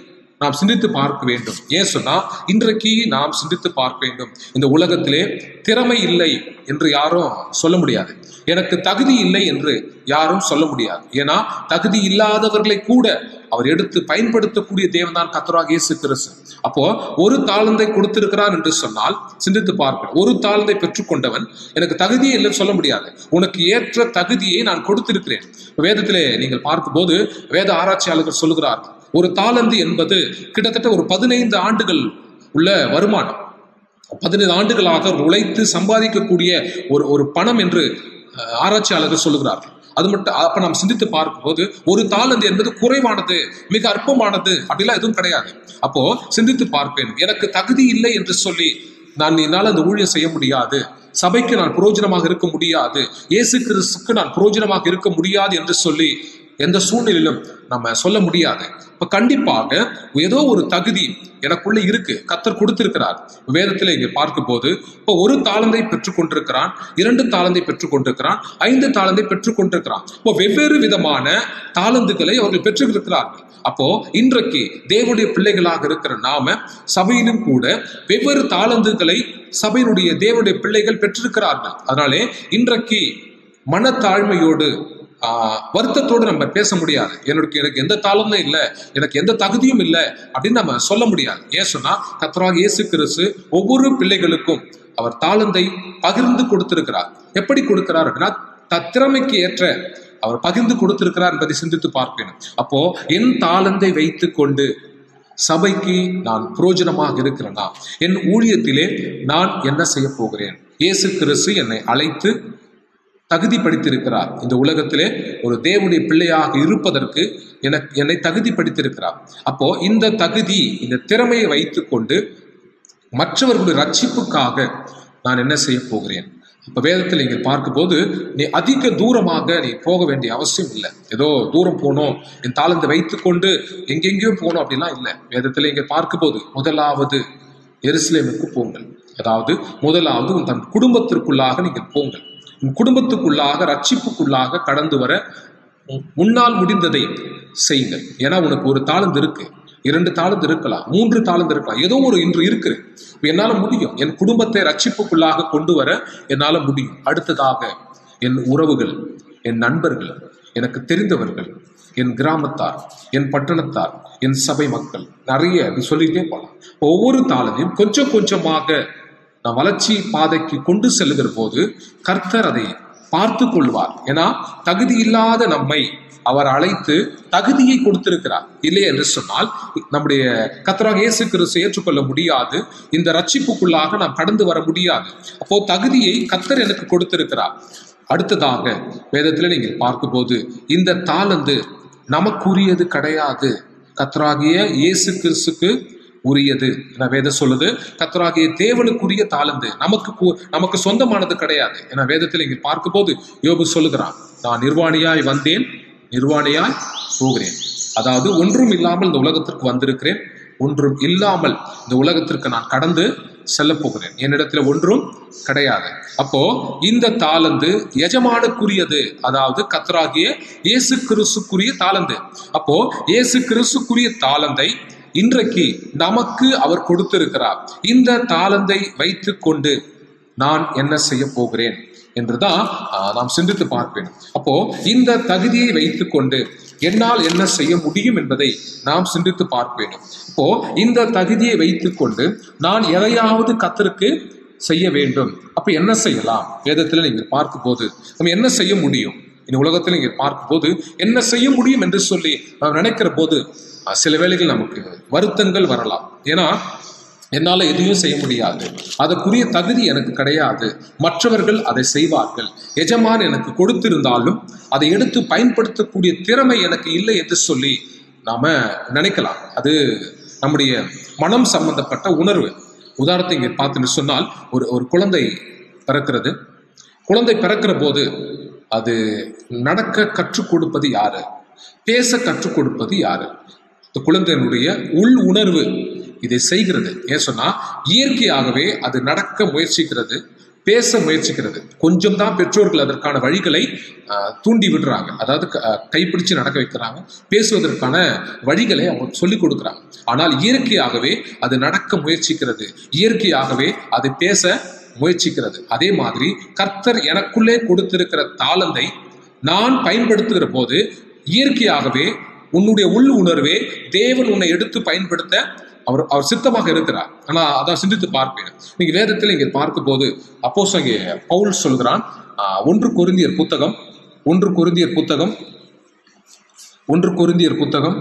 நாம் சிந்தித்து பார்க்க வேண்டும் ஏன் சொன்னா இன்றைக்கு நாம் சிந்தித்து பார்க்க வேண்டும் இந்த உலகத்திலே திறமை இல்லை என்று யாரும் சொல்ல முடியாது எனக்கு தகுதி இல்லை என்று யாரும் சொல்ல முடியாது ஏன்னா தகுதி இல்லாதவர்களை கூட அவர் எடுத்து பயன்படுத்தக்கூடிய தேவன் தான் கத்தராக இயேசு கிறிஸ்து அப்போ ஒரு தாளந்தை கொடுத்திருக்கிறார் என்று சொன்னால் சிந்தித்து பார்க்கணும் ஒரு தாளந்தை பெற்றுக்கொண்டவன் எனக்கு தகுதியே இல்லைன்னு சொல்ல முடியாது உனக்கு ஏற்ற தகுதியை நான் கொடுத்திருக்கிறேன் வேதத்திலே நீங்கள் பார்க்கும்போது வேத ஆராய்ச்சியாளர்கள் சொல்லுகிறார்கள் ஒரு தாளந்து என்பது கிட்டத்தட்ட ஒரு பதினைந்து ஆண்டுகள் உள்ள வருமானம் பதினைந்து ஆண்டுகளாக உழைத்து சம்பாதிக்கக்கூடிய ஒரு ஒரு பணம் என்று அஹ், ஆராய்ச்சியாளர்கள் சொல்லுகிறார்கள் அது மட்டும் அப்ப நாம் சிந்தித்து பார்க்கும்போது ஒரு தாளந்து என்பது குறைவானது மிக அற்பமானது அப்படிலாம் எதுவும் கிடையாது அப்போ சிந்தித்து பார்ப்பேன் எனக்கு தகுதி இல்லை என்று சொல்லி நான் என்னால் அந்த ஊழியம் செய்ய முடியாது சபைக்கு நான் புரோஜனமாக இருக்க முடியாது இயேசு கிறிஸ்துக்கு நான் புரோஜனமாக இருக்க முடியாது என்று சொல்லி எந்த சூழ்நிலையிலும் நம்ம சொல்ல முடியாது இப்ப கண்டிப்பாக ஏதோ ஒரு தகுதி எனக்குள்ள இருக்கு கத்தர் கொடுத்திருக்கிறார் வேதத்துல இங்க பார்க்கும்போது இப்போ ஒரு தாளந்தை பெற்றுக்கொண்டிருக்கிறான் இரண்டு தாளந்தை பெற்றுக்கொண்டிருக்கிறான் ஐந்து தாளந்தை பெற்றுக்கொண்டிருக்கிறான் இப்போ வெவ்வேறு விதமான தாளந்துகளை அவர்கள் பெற்றிருக்கிறார்கள் அப்போ இன்றைக்கு தேவனுடைய பிள்ளைகளாக இருக்கிற நாம சபையிலும் கூட வெவ்வேறு தாளந்துகளை சபையினுடைய தேவனுடைய பிள்ளைகள் பெற்றிருக்கிறார்கள் அதனாலே இன்றைக்கு மனத்தாழ்மையோடு ஆஹ், வருத்தத்தோடு நம்ம பேச முடியாது எனக்கு எனக்கு எந்த தாளமும் இல்லை எனக்கு எந்த தகுதியும் இல்லை அப்படின்னு நம்ம சொல்ல முடியாது ஏன் சொன்னா கத்தராக இயேசு கிறிஸ்து ஒவ்வொரு பிள்ளைகளுக்கும் அவர் தாளந்தை பகிர்ந்து கொடுத்திருக்கிறார் எப்படி கொடுக்கிறார் அப்படின்னா தத்திறமைக்கு ஏற்ற அவர் பகிர்ந்து கொடுத்திருக்கிறார் என்பதை சிந்தித்து பார்ப்பேன் அப்போ என் தாளந்தை வைத்து கொண்டு சபைக்கு நான் புரோஜனமாக இருக்கிறேனா என் ஊழியத்திலே நான் என்ன செய்ய போகிறேன் இயேசு கிறிஸ்து என்னை அழைத்து தகுதிப்படுத்தியிருக்கிறார் இந்த உலகத்திலே ஒரு தேவனுடைய பிள்ளையாக இருப்பதற்கு எனக்கு என்னை தகுதிப்படுத்தியிருக்கிறார் அப்போ இந்த தகுதி இந்த திறமையை வைத்துக்கொண்டு மற்றவர்களுடைய ரட்சிப்புக்காக நான் என்ன செய்ய போகிறேன் இப்ப வேதத்தில் நீங்கள் பார்க்கும்போது நீ அதிக தூரமாக நீ போக வேண்டிய அவசியம் இல்லை ஏதோ தூரம் போனோம் என் தாளந்தை வைத்துக்கொண்டு எங்கெங்கேயோ போகணும் அப்படிலாம் இல்லை வேதத்தில் இங்கே பார்க்கும்போது முதலாவது எருசலேமுக்கு போங்கள் அதாவது முதலாவது உன் தன் குடும்பத்திற்குள்ளாக நீங்கள் போங்கள் உன் குடும்பத்துக்குள்ளாக ரட்சிப்புக்குள்ளாக கடந்து வர முன்னால் முடிந்ததை செய்யுங்கள் ஏன்னா உனக்கு ஒரு தாளந்து இருக்கு இரண்டு தாளந்து இருக்கலாம் மூன்று தாளந்து இருக்கலாம் ஏதோ ஒரு இன்று இருக்கு இப்ப என்னால முடியும் என் குடும்பத்தை ரட்சிப்புக்குள்ளாக கொண்டு வர என்னால முடியும் அடுத்ததாக என் உறவுகள் என் நண்பர்கள் எனக்கு தெரிந்தவர்கள் என் கிராமத்தார் என் பட்டணத்தார் என் சபை மக்கள் நிறைய அப்படி சொல்லிட்டே போகலாம் ஒவ்வொரு தாளந்தையும் கொஞ்சம் கொஞ்சமாக நான் வளர்ச்சி பாதைக்கு கொண்டு செல்லுகிற போது கர்த்தர் அதை பார்த்து கொள்வார் ஏன்னா தகுதி இல்லாத நம்மை அவர் அழைத்து தகுதியை கொடுத்திருக்கிறார் இல்லை என்று சொன்னால் நம்முடைய கத்தராக இயேசு கிறிஸ்து ஏற்றுக்கொள்ள முடியாது இந்த ரட்சிப்புக்குள்ளாக நாம் கடந்து வர முடியாது அப்போ தகுதியை கத்தர் எனக்கு கொடுத்திருக்கிறார் அடுத்ததாக வேதத்தில் நீங்கள் பார்க்கும்போது இந்த தாளந்து நமக்குரியது கிடையாது கத்தராகிய இயேசு கிறிஸ்துக்கு உரியது என வேதம் சொல்லுது கத்தராகிய தேவனுக்குரிய தாளந்து நமக்கு கு- நமக்கு சொந்தமானது கிடையாது என வேதத்தில் இங்கே பார்க்கும்போது யோபு சொல்லுகிறான் நான் நிர்வாணியாய் வந்தேன் நிர்வாணியாய் போகிறேன் அதாவது ஒன்றும் இல்லாமல் இந்த உலகத்திற்கு வந்திருக்கிறேன் ஒன்றும் இல்லாமல் இந்த உலகத்திற்கு நான் கடந்து செல்ல போகிறேன் என்னிடத்துல ஒன்றும் கிடையாது அப்போ இந்த தாளந்து எஜமானுக்குரியது அதாவது கத்தராகிய இயேசு கிறிஸ்துக்குரிய தாளந்து அப்போ இயேசு கிறிஸ்துக்குரிய தாளந்தை இன்றைக்கு நமக்கு அவர் கொடுத்திருக்கிறார் இந்த தாளந்தை வைத்துக்கொண்டு நான் என்ன செய்ய போகிறேன் என்றுதான் ஆஹ், நாம் சிந்தித்து பார்ப்பேன் அப்போ இந்த தகுதியை வைத்துக்கொண்டு என்னால் என்ன செய்ய முடியும் என்பதை நாம் சிந்தித்து பார்க்க வேண்டும் அப்போ இந்த தகுதியை வைத்துக்கொண்டு நான் எதையாவது கத்தருக்கு செய்ய வேண்டும் அப்ப என்ன செய்யலாம் வேதத்தில் நீங்கள் பார்க்கும்போது நம்ம என்ன செய்ய முடியும் இந்த உலகத்தில் நீங்கள் பார்க்கும்போது என்ன செய்ய முடியும் என்று சொல்லி நாம் நினைக்கிற போது அஹ், சில வேளைகள் நமக்கு வருத்தங்கள் வரலாம் ஏன்னா என்னால் எதையும் செய்ய முடியாது அதற்குரிய தகுதி எனக்கு கிடையாது மற்றவர்கள் அதை செய்வார்கள் எஜமான் எனக்கு கொடுத்திருந்தாலும் அதை எடுத்து பயன்படுத்தக்கூடிய திறமை எனக்கு இல்லை என்று சொல்லி நாம நினைக்கலாம் அது நம்முடைய மனம் சம்பந்தப்பட்ட உணர்வு உதாரணத்தை இங்கே பார்த்துன்னு சொன்னால் ஒரு ஒரு குழந்தை பிறக்கிறது குழந்தை பிறக்கிற போது அது நடக்க கற்றுக் கொடுப்பது யாரு பேச கற்றுக் கொடுப்பது யாரு இந்த குழந்தையினுடைய உள் உணர்வு இதை செய்கிறது ஏன் சொன்னா இயற்கையாகவே அது நடக்க முயற்சிக்கிறது பேச முயற்சிக்கிறது கொஞ்சம் தான் பெற்றோர்கள் அதற்கான வழிகளை ஆஹ், தூண்டி விடுறாங்க அதாவது க- ஆஹ், கைப்பிடிச்சு நடக்க வைக்கிறாங்க பேசுவதற்கான வழிகளை அவங்க சொல்லிக் கொடுக்குறாங்க ஆனால் இயற்கையாகவே அது நடக்க முயற்சிக்கிறது இயற்கையாகவே அது பேச முயற்சிக்கிறது அதே மாதிரி கர்த்தர் எனக்குள்ளே கொடுத்திருக்கிற தாளந்தை நான் பயன்படுத்துகிற போது இயற்கையாகவே உன்னுடைய உள் உணர்வே தேவன் உன்னை எடுத்து பயன்படுத்த அவர் அவர் சித்தமாக இருக்கிறார் ஆனா அதான் சிந்தித்து பார்ப்பேன் நீங்க வேதத்தில் இங்கே பார்க்கும் போது அப்போ இங்கே பவுல் சொல்கிறான் ஆஹ், ஒன்று கொரிந்தியர் புத்தகம் ஒன்று கொரிந்தியர் புத்தகம் ஒன்று கொரிந்தியர் புத்தகம்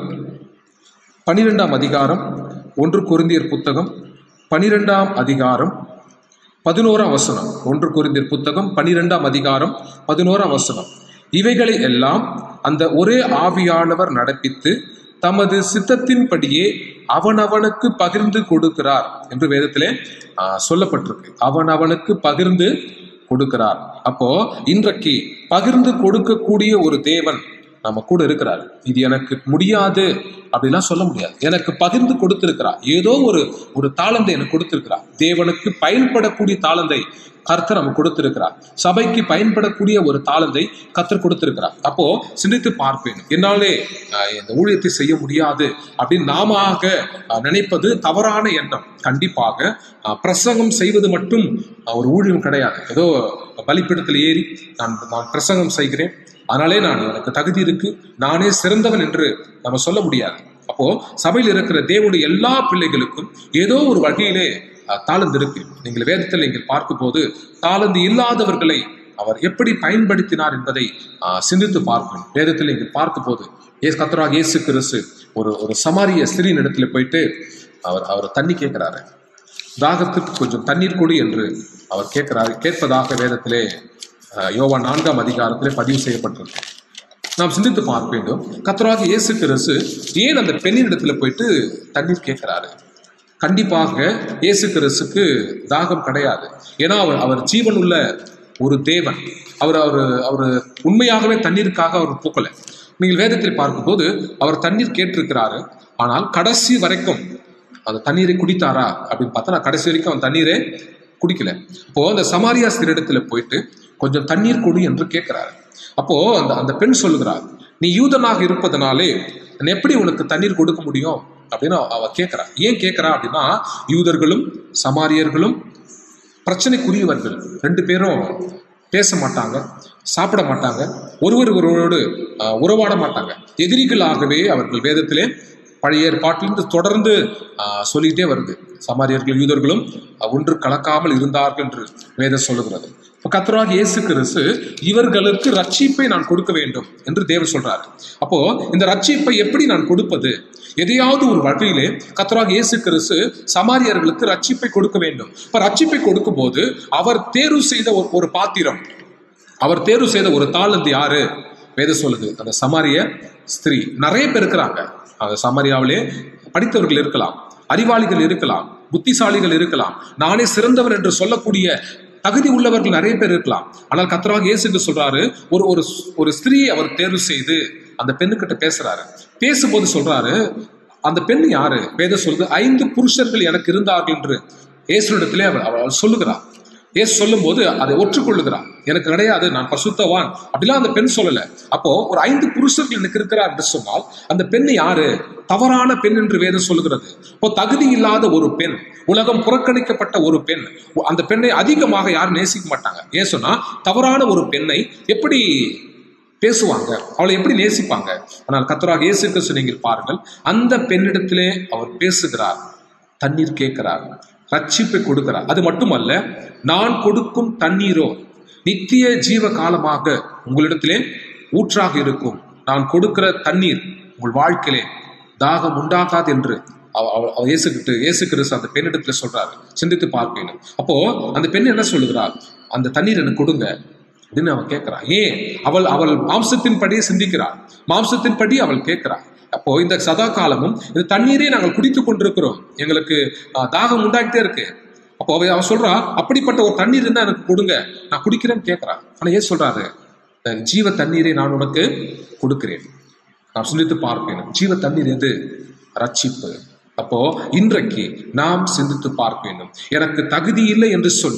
பனிரெண்டாம் அதிகாரம் ஒன்று கொரிந்தியர் புத்தகம் பனிரெண்டாம் அதிகாரம் பதினோராம் வசனம் ஒன்று கொரிந்தியர் புத்தகம் பனிரெண்டாம் அதிகாரம் பதினோராம் வசனம் இவைகளை எல்லாம் அந்த ஒரே ஆவியானவர் நடப்பித்து தமது சித்தத்தின்படியே அவனவனுக்கு பகிர்ந்து கொடுக்கிறார் என்று வேதத்திலே ஆ, சொல்லப்பட்டிருக்கு அவனவனுக்கு பகிர்ந்து கொடுக்கிறார் அப்போ இன்றைக்கு பகிர்ந்து கொடுக்கக்கூடிய ஒரு தேவன் நம்ம கூட இருக்கிறார் இது எனக்கு முடியாது அப்படிலாம் சொல்ல முடியாது எனக்கு பகிர்ந்து கொடுத்திருக்கிறார் ஏதோ ஒரு ஒரு தாளந்தை எனக்கு கொடுத்திருக்கிறார் தேவனுக்கு பயன்படக்கூடிய தாளந்தை கர்த்தர் நமக்கு கொடுத்திருக்கிறார் சபைக்கு பயன்படக்கூடிய ஒரு தாளந்தை கர்த்தர் கொடுத்திருக்கிறார் அப்போ சிந்தித்து பார்ப்பேன் என்னாலே ஆஹ், இந்த ஊழியத்தை செய்ய முடியாது அப்படின்னு நாம நினைப்பது தவறான எண்ணம் கண்டிப்பாக ஆஹ், பிரசங்கம் செய்வது மட்டும் ஆஹ், ஒரு ஊழியம் கிடையாது ஏதோ பலிப்பிடத்தில் ஏறி நான் நான் பிரசங்கம் செய்கிறேன் அதனாலே நான் எனக்கு தகுதி இருக்கு நானே சிறந்தவன் என்று நம்ம சொல்ல முடியாது அப்போ சபையில் இருக்கிற தேவனுடைய எல்லா பிள்ளைகளுக்கும் ஏதோ ஒரு வகையிலே அஹ், தாளந்து இருக்கு நீங்கள் வேதத்தில் நீங்கள் பார்க்கும்போது தாளந்து இல்லாதவர்களை அவர் எப்படி பயன்படுத்தினார் என்பதை அஹ், சிந்தித்து பார்க்கணும் வேதத்தில் நீங்கள் பார்க்கும்போது ஏசு கத்தராக இயேசு கிறிஸ்து ஒரு ஒரு சமாரிய ஸ்திரீன் இடத்துல போயிட்டு அவர் அவர் தண்ணி கேட்கிறாரு தாகத்துக்கு கொஞ்சம் தண்ணீர் கொடு என்று அவர் கேட்கிறார் கேட்பதாக வேதத்திலே அஹ், யோவான் நான்காம் அதிகாரத்திலே பதிவு செய்யப்பட்டிருக்கு நாம் சிந்தித்து பார்க்க வேண்டும் கத்தராக இயேசு கிறிஸ்து ஏன் அந்த பெண்ணின் இடத்துல போயிட்டு தண்ணீர் கேட்கிறாரு கண்டிப்பாக இயேசு கிறிஸ்துக்கு தாகம் கிடையாது ஏன்னா அவர் அவர் ஜீவன் உள்ள ஒரு தேவன் அவர் அவர் அவர் உண்மையாகவே தண்ணீருக்காக அவர் பூக்கல நீங்கள் வேதத்தில் பார்க்கும்போது அவர் தண்ணீர் கேட்டிருக்கிறாரு ஆனால் கடைசி வரைக்கும் அந்த தண்ணீரை குடித்தாரா அப்படின்னு பார்த்தா நான் கடைசி வரைக்கும் அவன் தண்ணீரே குடிக்கல அப்போ அந்த சமாரியா இடத்துல போயிட்டு கொஞ்சம் தண்ணீர் கொடு என்று கேட்கிறாரு அப்போ அந்த அந்த பெண் சொல்லுகிறார் நீ யூதனாக இருப்பதனாலே நான் எப்படி உனக்கு தண்ணீர் கொடுக்க முடியும் அப்படின்னு அவ- அவ கேட்கிறா ஏன் கேட்கிறா அப்படின்னா யூதர்களும் சமாரியர்களும் பிரச்சனைக்குரியவர்கள் ரெண்டு பேரும் பேச மாட்டாங்க சாப்பிட மாட்டாங்க ஒருவர் ஒருவரோடு அஹ், உறவாட மாட்டாங்க எதிரிகளாகவே அவர்கள் வேதத்திலே பழைய ஏற்பாட்டிலிருந்து தொடர்ந்து அஹ், சொல்லிக்கிட்டே வருது சமாரியர்கள் யூதர்களும் அஹ், ஒன்று கலக்காமல் இருந்தார்கள் என்று வேதம் சொல்லுகிறது இப்போ கத்தராக இயேசு கிறிஸ்து இவர்களுக்கு ரட்சிப்பை நான் கொடுக்க வேண்டும் என்று தேவன் சொல்றாரு அப்போ இந்த ரட்சிப்பை எப்படி நான் கொடுப்பது எதையாவது ஒரு வகையிலே கத்தராக இயேசு கிறிஸ்து சமாரியர்களுக்கு ரட்சிப்பை கொடுக்க வேண்டும் இப்ப ரட்சிப்பை கொடுக்கும் போது அவர் தேர்வு செய்த ஒரு ஒரு பாத்திரம் அவர் தேர்வு செய்த ஒரு தாளந்து யாரு வேத சொல்லுது அந்த சமாரிய ஸ்திரீ நிறைய பேர் இருக்கிறாங்க அந்த சமாரியாவிலே படித்தவர்கள் இருக்கலாம் அறிவாளிகள் இருக்கலாம் புத்திசாலிகள் இருக்கலாம் நானே சிறந்தவர் என்று சொல்லக்கூடிய தகுதி உள்ளவர்கள் நிறைய பேர் இருக்கலாம் ஆனால் கத்தராக இயேசுக்கு சொல்றாரு ஒரு ஒரு ஒரு ஸ்திரீயை அவர் தேர்வு செய்து அந்த பெண்ணுக்கிட்ட பேசுறாரு பேசும்போது சொல்றாரு அந்த பெண் யாரு வேத சொல்லுது ஐந்து புருஷர்கள் எனக்கு இருந்தார்கள் என்று இயேசுனிடத்திலே அவர் அவள் சொல்லுகிறார் இயேசு சொல்லும்போது அதை ஒற்றுக்கொள்ளுகிறார் எனக்கு கிடையாது நான் பசுத்தவான் அப்படிலாம் அந்த பெண் சொல்லல அப்போ ஒரு ஐந்து புருஷர்கள் எனக்கு இருக்கிறார் என்று சொன்னால் அந்த பெண் யாரு தவறான பெண் என்று வேதம் சொல்லுகிறது இப்போ தகுதி இல்லாத ஒரு பெண் உலகம் புறக்கணிக்கப்பட்ட ஒரு பெண் அந்த பெண்ணை அதிகமாக யாரும் நேசிக்க மாட்டாங்க ஏன் சொன்னா தவறான ஒரு பெண்ணை எப்படி பேசுவாங்க அவளை எப்படி நேசிப்பாங்க ஆனால் கத்தராக இயேசு கிறிஸ்து நீங்கள் பாருங்கள் அந்த பெண்ணிடத்திலே அவர் பேசுகிறார் தண்ணீர் கேட்கிறார் ரட்சிப்பை கொடுக்கிறார் அது மட்டுமல்ல நான் கொடுக்கும் தண்ணீரோ நித்திய ஜீவ காலமாக உங்களிடத்திலே ஊற்றாக இருக்கும் நான் கொடுக்கிற தண்ணீர் உங்கள் வாழ்க்கையிலே தாகம் உண்டாகாது என்று அவ- அவ- அவ இயேசுகிட்டு இயேசு கிறிஸ்து அந்த பெண்ணிடத்துல சொல்றாரு சிந்தித்து பார்ப்பேன் அப்போ அந்த பெண் என்ன சொல்லுகிறார் அந்த தண்ணீர் எனக்கு கொடுங்க அப்படின்னு அவன் கேட்கிறான் ஏன் அவள் அவள் மாம்சத்தின்படியே சிந்திக்கிறாள் மாம்சத்தின்படி அவள் கேட்கிறாள் அப்போ இந்த சதா காலமும் இந்த தண்ணீரை நாங்கள் குடித்துக் கொண்டிருக்கிறோம் எங்களுக்கு ஆஹ், தாகம் உண்டாகிட்டே இருக்கு அப்போ அவ அவன் சொல்றா அப்படிப்பட்ட ஒரு தண்ணீர் இருந்தா எனக்கு கொடுங்க நான் குடிக்கிறேன்னு கேட்கிறான் ஆனா ஏன் சொல்றாரு "இந்த ஜீவ தண்ணீரை நான் உனக்கு கொடுக்கிறேன் நான் சிந்தித்து பார்ப்பேன் ஜீவ தண்ணீர் எது ரட்சிப்பு அப்போ இன்றைக்கு நாம் சிந்தித்து பார்க்க வேண்டும் எனக்கு தகுதி இல்லை என்று சொல்லி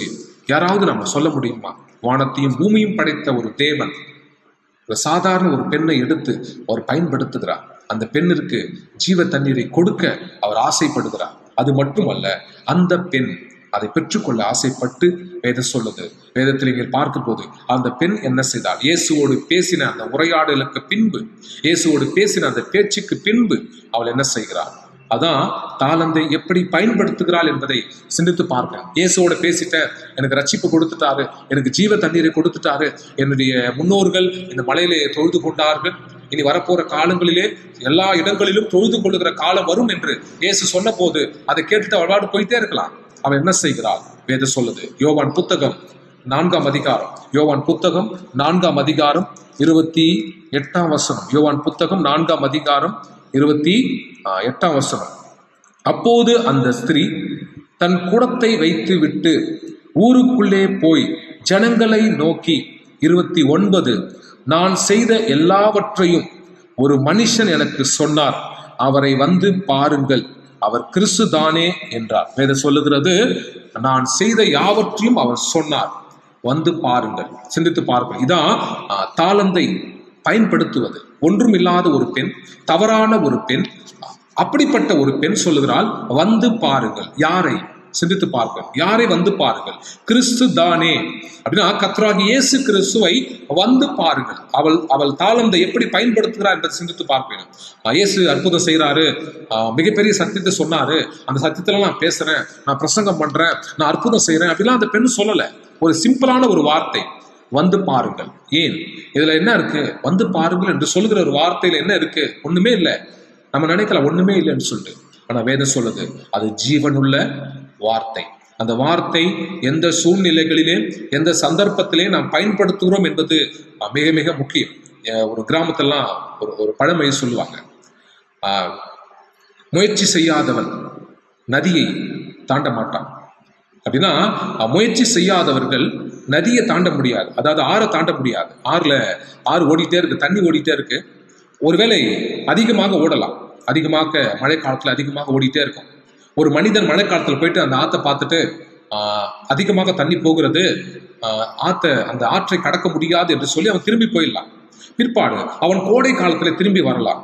யாராவது நம்ம சொல்ல முடியுமா வானத்தையும் பூமியும் படைத்த ஒரு தேவன் ஒரு சாதாரண ஒரு பெண்ணை எடுத்து அவர் பயன்படுத்துகிறார் அந்த பெண்ணிற்கு ஜீவ தண்ணீரை கொடுக்க அவர் ஆசைப்படுகிறார் அது மட்டுமல்ல அந்த பெண் அதை பெற்றுக்கொள்ள ஆசைப்பட்டு வேதம் சொல்லுது வேதத்தில் நீங்கள் பார்க்கும்போது அந்த பெண் என்ன செய்தாள் இயேசுவோடு பேசின அந்த உரையாடலுக்கு பின்பு இயேசுவோடு பேசின அந்த பேச்சுக்கு பின்பு அவள் என்ன செய்கிறாள் அதான் தாளந்தை எப்படி பயன்படுத்துகிறாள் என்பதை சிந்தித்து பார்க்க இயேசுவோட பேசிட்ட எனக்கு ரட்சிப்பு கொடுத்துட்டாரு எனக்கு ஜீவ தண்ணீரை கொடுத்துட்டாரு என்னுடைய முன்னோர்கள் இந்த மலையிலே தொழுது கொண்டார்கள் இனி வரப்போற காலங்களிலே எல்லா இடங்களிலும் தொழுது கொள்ளுகிற காலம் வரும் என்று இயேசு சொன்ன போது அதை கேட்டுட்டு அவள் போயிட்டே இருக்கலாம் அவன் என்ன செய்கிறாள் வேத சொல்லுது யோவான் புத்தகம் நான்காம் அதிகாரம் யோவான் புத்தகம் நான்காம் அதிகாரம் இருபத்தி எட்டாம் வசனம் யோவான் புத்தகம் நான்காம் அதிகாரம் இருபத்தி ஆஹ், எட்டாம் வசனம் அப்போது அந்த ஸ்திரீ தன் குடத்தை வைத்து விட்டு ஊருக்குள்ளே போய் ஜனங்களை நோக்கி இருபத்தி ஒன்பது நான் செய்த எல்லாவற்றையும் ஒரு மனுஷன் எனக்கு சொன்னார் அவரை வந்து பாருங்கள் அவர் கிறிஸ்து தானே என்றார் வேத சொல்லுகிறது நான் செய்த யாவற்றையும் அவர் சொன்னார் வந்து பாருங்கள் சிந்தித்து பாருங்கள் இதான் ஆ, தாளந்தை பயன்படுத்துவது ஒன்றுமில்லாத ஒரு பெண் தவறான ஒரு பெண் அப்படிப்பட்ட ஒரு பெண் சொல்லுகிறாள் வந்து பாருங்கள் யாரை சிந்தித்து பார்க்க யாரை வந்து பாருங்கள் கிறிஸ்து தானே அப்படின்னா கத்ராகி இயேசு கிறிஸ்துவை வந்து பாருங்கள் அவள் அவள் தாளந்தை எப்படி பயன்படுத்துகிறார் என்பதை சிந்தித்து பார்க்கணும் ஆஹ் இயேசு அற்புதம் செய்கிறாரு ஆஹ் மிகப்பெரிய சத்தியத்தை சொன்னாரு அந்த சத்தியத்துல நான் பேசுறேன் நான் பிரசங்கம் பண்றேன் நான் அற்புதம் செய்றேன் அப்படிலாம் அந்த பெண் சொல்லல ஒரு சிம்பிளான ஒரு வார்த்தை வந்து பாருங்கள் ஏன் இதுல என்ன இருக்கு வந்து பாருங்கள் என்று சொல்லுகிற ஒரு வார்த்தையில என்ன இருக்கு ஒண்ணுமே இல்லை நம்ம நினைக்கலாம் ஒண்ணுமே இல்லைன்னு சொல்லிட்டு ஆனா வேதம் சொல்லுது அது ஜீவனுள்ள வார்த்தை அந்த வார்த்தை எந்த சூழ்நிலைகளிலே எந்த சந்தர்ப்பத்திலே நாம் பயன்படுத்துகிறோம் என்பது அஹ், மிக மிக முக்கியம் அஹ், ஒரு கிராமத்தெல்லாம் ஒரு ஒரு பழமொழி சொல்லுவாங்க ஆஹ், முயற்சி செய்யாதவன் நதியை தாண்ட மாட்டான் அப்படின்னா அஹ், முயற்சி செய்யாதவர்கள் நதியை தாண்ட முடியாது அதாவது ஆறை தாண்ட முடியாது ஆறுல ஆறு ஓடிட்டே இருக்கு தண்ணி ஓடிட்டே இருக்கு ஒருவேளை அதிகமாக ஓடலாம் அதிகமாக மழை காலத்துல அதிகமாக ஓடிட்டே இருக்கும் ஒரு மனிதன் மழை காலத்துல போயிட்டு அந்த ஆத்தை பார்த்துட்டு ஆஹ், அதிகமாக தண்ணி போகிறது ஆஹ், ஆத்த அந்த ஆற்றை கடக்க முடியாது என்று சொல்லி அவன் திரும்பி போயிடலாம் பிற்பாடு அவன் கோடை காலத்துல திரும்பி வரலாம்